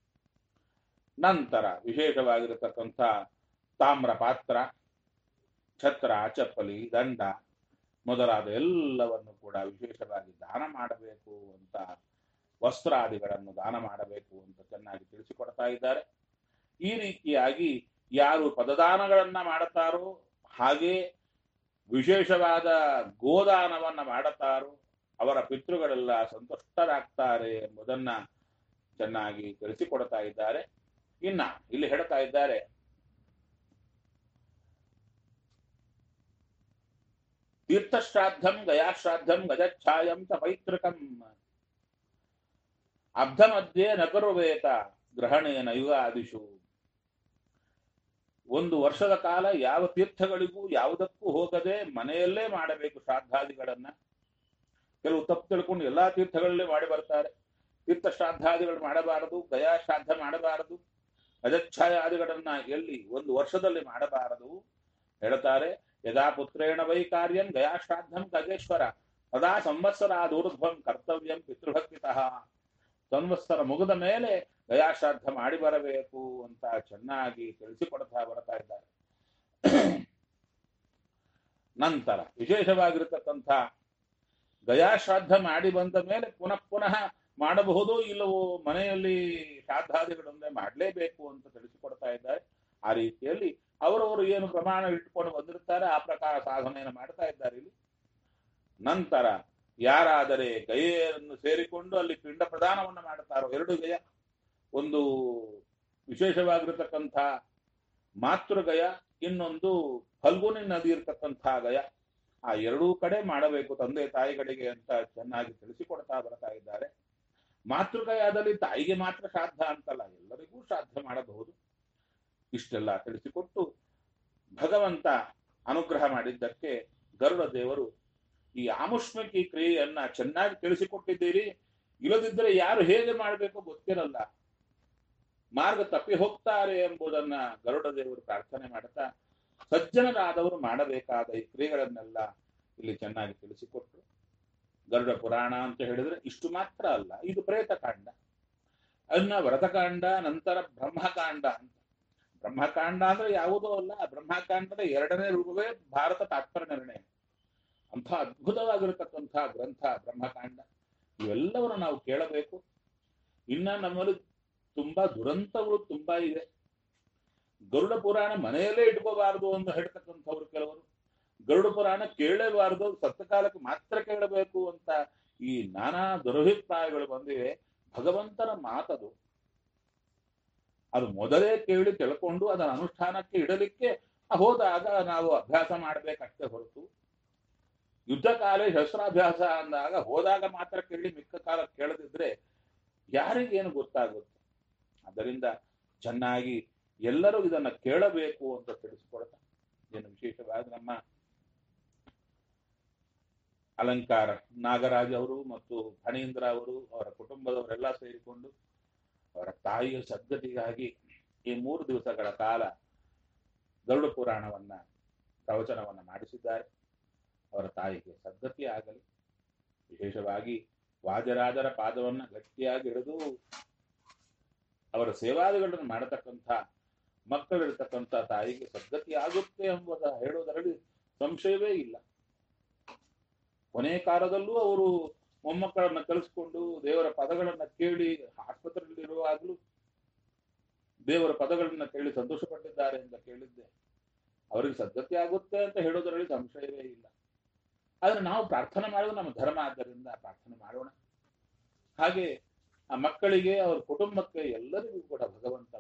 ನಂತರ ವಿಶೇಷವಾಗಿರತಕ್ಕಂಥ ತಾಮ್ರ ಪಾತ್ರ ಛತ್ರ ಚಪ್ಪಲಿ ದಂಡ ಮೊದಲಾದ ಎಲ್ಲವನ್ನು ಕೂಡ ವಿಶೇಷವಾಗಿ ದಾನ ಮಾಡಬೇಕು ಅಂತ ವಸ್ತ್ರಾದಿಗಳನ್ನು ದಾನ ಮಾಡಬೇಕು ಅಂತ ಚೆನ್ನಾಗಿ ತಿಳಿಸಿಕೊಡ್ತಾ ಇದ್ದಾರೆ ಈ ರೀತಿಯಾಗಿ ಯಾರು ಪದದಾನಗಳನ್ನ ಮಾಡುತ್ತಾರೋ ಹಾಗೆ ವಿಶೇಷವಾದ ಗೋದಾನವನ್ನ ಮಾಡುತ್ತಾರೋ ಅವರ ಪಿತೃಗಳೆಲ್ಲ ಸಂತುಷ್ಟರಾಗ್ತಾರೆ ಎಂಬುದನ್ನ ಚೆನ್ನಾಗಿ ತಿಳಿಸಿಕೊಡ್ತಾ ಇದ್ದಾರೆ ಇನ್ನ ಇಲ್ಲಿ ಹೇಳ್ತಾ ಇದ್ದಾರೆ ತೀರ್ಥಶ್ರಾದ್ದಂ ಗಯಾಶ್ರಾದ್ದಂ ಗಜಚ್ಛಾಯಂ ಚ ಪೈತೃಕಂ ಅಬ್ಧ ಮಧ್ಯೆ ನಕರುವೇತ ಗ್ರಹಣೇನ ಯುಗಾದಿಶು ಒಂದು ವರ್ಷದ ಕಾಲ ಯಾವ ತೀರ್ಥಗಳಿಗೂ ಯಾವುದಕ್ಕೂ ಹೋಗದೆ ಮನೆಯಲ್ಲೇ ಮಾಡಬೇಕು ಶ್ರಾದ್ದಾದಿಗಳನ್ನ ಕೆಲವು ತಪ್ಪು ತಿಳ್ಕೊಂಡು ಎಲ್ಲಾ ತೀರ್ಥಗಳಲ್ಲೇ ಮಾಡಿ ಬರ್ತಾರೆ ತೀರ್ಥ ಶ್ರಾದ್ದಾದಿಗಳು ಮಾಡಬಾರದು ಗಯಾ ಶ್ರಾದ್ದ ಮಾಡಬಾರದು ಅಜಚ್ಛಾಯಾದಿಗಳನ್ನ ಎಲ್ಲಿ ಒಂದು ವರ್ಷದಲ್ಲಿ ಮಾಡಬಾರದು ಹೇಳ್ತಾರೆ ಯದಾ ಪುತ್ರೇಣ ವೈ ಕಾರ್ಯಂ ಗಯಾ ಶ್ರಾದ್ದಂ ಗಜೇಶ್ವರ ತದಾ ಸಂವತ್ಸರಾದೂರ್ಧ್ವಂ ಕರ್ತವ್ಯಂ ಪಿತೃಭಕ್ತಿತಃ ಸಂವತ್ಸರ ಮುಗಿದ ಮೇಲೆ ಗಯಾಶ್ರಾದ್ದ ಮಾಡಿ ಬರಬೇಕು ಅಂತ ಚೆನ್ನಾಗಿ ತಿಳಿಸಿಕೊಡ್ತಾ ಬರ್ತಾ ಇದ್ದಾರೆ ನಂತರ ವಿಶೇಷವಾಗಿರತಕ್ಕಂಥ ಗಯಾಶ್ರಾದ್ದ ಮಾಡಿ ಬಂದ ಮೇಲೆ ಪುನಃ ಪುನಃ ಮಾಡಬಹುದು ಇಲ್ಲವೋ ಮನೆಯಲ್ಲಿ ಶ್ರಾದ್ದಾದಿಗಳೊಂದೇ ಮಾಡಲೇಬೇಕು ಅಂತ ತಿಳಿಸಿಕೊಡ್ತಾ ಇದ್ದಾರೆ ಆ ರೀತಿಯಲ್ಲಿ ಅವರವರು ಏನು ಪ್ರಮಾಣ ಇಟ್ಕೊಂಡು ಬಂದಿರ್ತಾರೆ ಆ ಪ್ರಕಾರ ಸಾಧನೆಯನ್ನು ಮಾಡ್ತಾ ಇದ್ದಾರೆ ಇಲ್ಲಿ ನಂತರ ಯಾರಾದರೆ ಗಯೆಯನ್ನು ಸೇರಿಕೊಂಡು ಅಲ್ಲಿ ಪಿಂಡ ಪ್ರದಾನವನ್ನು ಮಾಡುತ್ತಾರೋ ಎರಡು ಗಯ ಒಂದು ವಿಶೇಷವಾಗಿರತಕ್ಕಂಥ ಮಾತೃಗಯ ಇನ್ನೊಂದು ಫಲ್ಗುನಿ ನದಿ ಇರತಕ್ಕಂಥ ಗಯ ಆ ಎರಡೂ ಕಡೆ ಮಾಡಬೇಕು ತಂದೆ ತಾಯಿಗಳಿಗೆ ಅಂತ ಚೆನ್ನಾಗಿ ತಿಳಿಸಿಕೊಡ್ತಾ ಬರ್ತಾ ಇದ್ದಾರೆ ಮಾತೃಗಯಾದಲ್ಲಿ ತಾಯಿಗೆ ಮಾತ್ರ ಶ್ರಾದ್ದ ಅಂತಲ್ಲ ಎಲ್ಲರಿಗೂ ಶ್ರಾದ್ದ ಮಾಡಬಹುದು ಇಷ್ಟೆಲ್ಲ ತಿಳಿಸಿಕೊಟ್ಟು ಭಗವಂತ ಅನುಗ್ರಹ ಮಾಡಿದ್ದಕ್ಕೆ ಗರುಡ ದೇವರು ಈ ಆಮುಷ್ಮಿಕಿ ಕ್ರಿಯೆಯನ್ನ ಚೆನ್ನಾಗಿ ತಿಳಿಸಿಕೊಟ್ಟಿದ್ದೀರಿ ಇಲ್ಲದಿದ್ದರೆ ಯಾರು ಹೇಗೆ ಮಾಡಬೇಕು ಗೊತ್ತಿರಲ್ಲ ಮಾರ್ಗ ತಪ್ಪಿ ಹೋಗ್ತಾರೆ ಎಂಬುದನ್ನ ಗರುಡ ದೇವರು ಪ್ರಾರ್ಥನೆ ಮಾಡುತ್ತಾ ಸಜ್ಜನರಾದವರು ಮಾಡಬೇಕಾದ ಈ ಕ್ರಿಯೆಗಳನ್ನೆಲ್ಲ ಇಲ್ಲಿ ಚೆನ್ನಾಗಿ ತಿಳಿಸಿಕೊಟ್ರು ಗರುಡ ಪುರಾಣ ಅಂತ ಹೇಳಿದ್ರೆ ಇಷ್ಟು ಮಾತ್ರ ಅಲ್ಲ ಇದು ಪ್ರೇತಕಾಂಡ ಅದನ್ನ ವ್ರತಕಾಂಡ ನಂತರ ಬ್ರಹ್ಮಕಾಂಡ ಅಂತ ಬ್ರಹ್ಮಕಾಂಡ ಅಂದ್ರೆ ಯಾವುದೋ ಅಲ್ಲ ಬ್ರಹ್ಮಕಾಂಡದ ಎರಡನೇ ರೂಪವೇ ಭಾರತ ತಾತ್ಪರ್ಯ ನಿರ್ಣಯ ಅಂಥ ಅದ್ಭುತವಾಗಿರತಕ್ಕಂಥ ಗ್ರಂಥ ಬ್ರಹ್ಮಕಾಂಡ ಇವೆಲ್ಲವನ್ನು ನಾವು ಕೇಳಬೇಕು ಇನ್ನ ನಮ್ಮಲ್ಲಿ ತುಂಬಾ ದುರಂತಗಳು ತುಂಬಾ ಇದೆ ಗರುಡ ಪುರಾಣ ಮನೆಯಲ್ಲೇ ಇಟ್ಕೋಬಾರದು ಅಂತ ಹೇಳ್ತಕ್ಕಂಥವ್ರು ಕೆಲವರು ಗರುಡ ಪುರಾಣ ಕೇಳಲೇಬಾರದು ಸತ್ತಕಾಲಕ್ಕೆ ಮಾತ್ರ ಕೇಳಬೇಕು ಅಂತ ಈ ನಾನಾ ದುರಭಿಪ್ರಾಯಗಳು ಬಂದಿವೆ ಭಗವಂತನ ಮಾತದು ಅದು ಮೊದಲೇ ಕೇಳಿ ತಿಳ್ಕೊಂಡು ಅದರ ಅನುಷ್ಠಾನಕ್ಕೆ ಇಡಲಿಕ್ಕೆ ಹೋದಾಗ ನಾವು ಅಭ್ಯಾಸ ಮಾಡ್ಬೇಕಷ್ಟೇ ಹೊರತು ಯುದ್ಧ ಕಾಲ ಶಸ್ತ್ರಾಭ್ಯಾಸ ಅಂದಾಗ ಹೋದಾಗ ಮಾತ್ರ ಕೇಳಿ ಮಿಕ್ಕ ಕಾಲ ಕೇಳದಿದ್ರೆ ಯಾರಿಗೇನು ಗೊತ್ತಾಗುತ್ತೆ ಅದರಿಂದ ಚೆನ್ನಾಗಿ ಎಲ್ಲರೂ ಇದನ್ನ ಕೇಳಬೇಕು ಅಂತ ತಿಳಿಸಿಕೊಡ್ತಾ ಏನು ವಿಶೇಷವಾಗಿ ನಮ್ಮ ಅಲಂಕಾರ ನಾಗರಾಜ್ ಅವರು ಮತ್ತು ಫಣೀಂದ್ರ ಅವರು ಅವರ ಕುಟುಂಬದವರೆಲ್ಲ ಸೇರಿಕೊಂಡು ಅವರ ತಾಯಿಯ ಸದ್ಗತಿಗಾಗಿ ಈ ಮೂರು ದಿವಸಗಳ ಕಾಲ ಗರುಡ ಪುರಾಣವನ್ನ ಪ್ರವಚನವನ್ನ ಮಾಡಿಸಿದ್ದಾರೆ ಅವರ ತಾಯಿಗೆ ಸದ್ಗತಿ ಆಗಲಿ ವಿಶೇಷವಾಗಿ ವಾಜರಾಜರ ಪಾದವನ್ನ ಗಟ್ಟಿಯಾಗಿ ಹಿಡಿದು ಅವರ ಸೇವಾದಿಗಳನ್ನು ಮಾಡತಕ್ಕಂಥ ಮಕ್ಕಳಿರ್ತಕ್ಕಂಥ ತಾಯಿಗೆ ಸದ್ಗತಿ ಆಗುತ್ತೆ ಎಂಬುದ ಹೇಳುವುದರಲ್ಲಿ ಸಂಶಯವೇ ಇಲ್ಲ ಕೊನೆ ಕಾಲದಲ್ಲೂ ಅವರು ಮೊಮ್ಮಕ್ಕಳನ್ನ ಕಲಿಸ್ಕೊಂಡು ದೇವರ ಪದಗಳನ್ನ ಕೇಳಿ ಆಸ್ಪತ್ರೆಯಲ್ಲಿ ಇರುವಾಗಲೂ ದೇವರ ಪದಗಳನ್ನ ಕೇಳಿ ಸಂತೋಷಪಟ್ಟಿದ್ದಾರೆ ಅಂತ ಕೇಳಿದ್ದೆ ಅವರಿಗೆ ಸದ್ಗತಿ ಆಗುತ್ತೆ ಅಂತ ಹೇಳೋದರಲ್ಲಿ ಸಂಶಯವೇ ಇಲ್ಲ ಆದ್ರೆ ನಾವು ಪ್ರಾರ್ಥನೆ ಮಾಡೋದು ನಮ್ಮ ಧರ್ಮ ಆದ್ದರಿಂದ ಪ್ರಾರ್ಥನೆ ಮಾಡೋಣ ಹಾಗೆ ಆ ಮಕ್ಕಳಿಗೆ ಅವ್ರ ಕುಟುಂಬಕ್ಕೆ ಎಲ್ಲರಿಗೂ ಕೂಡ ಭಗವಂತ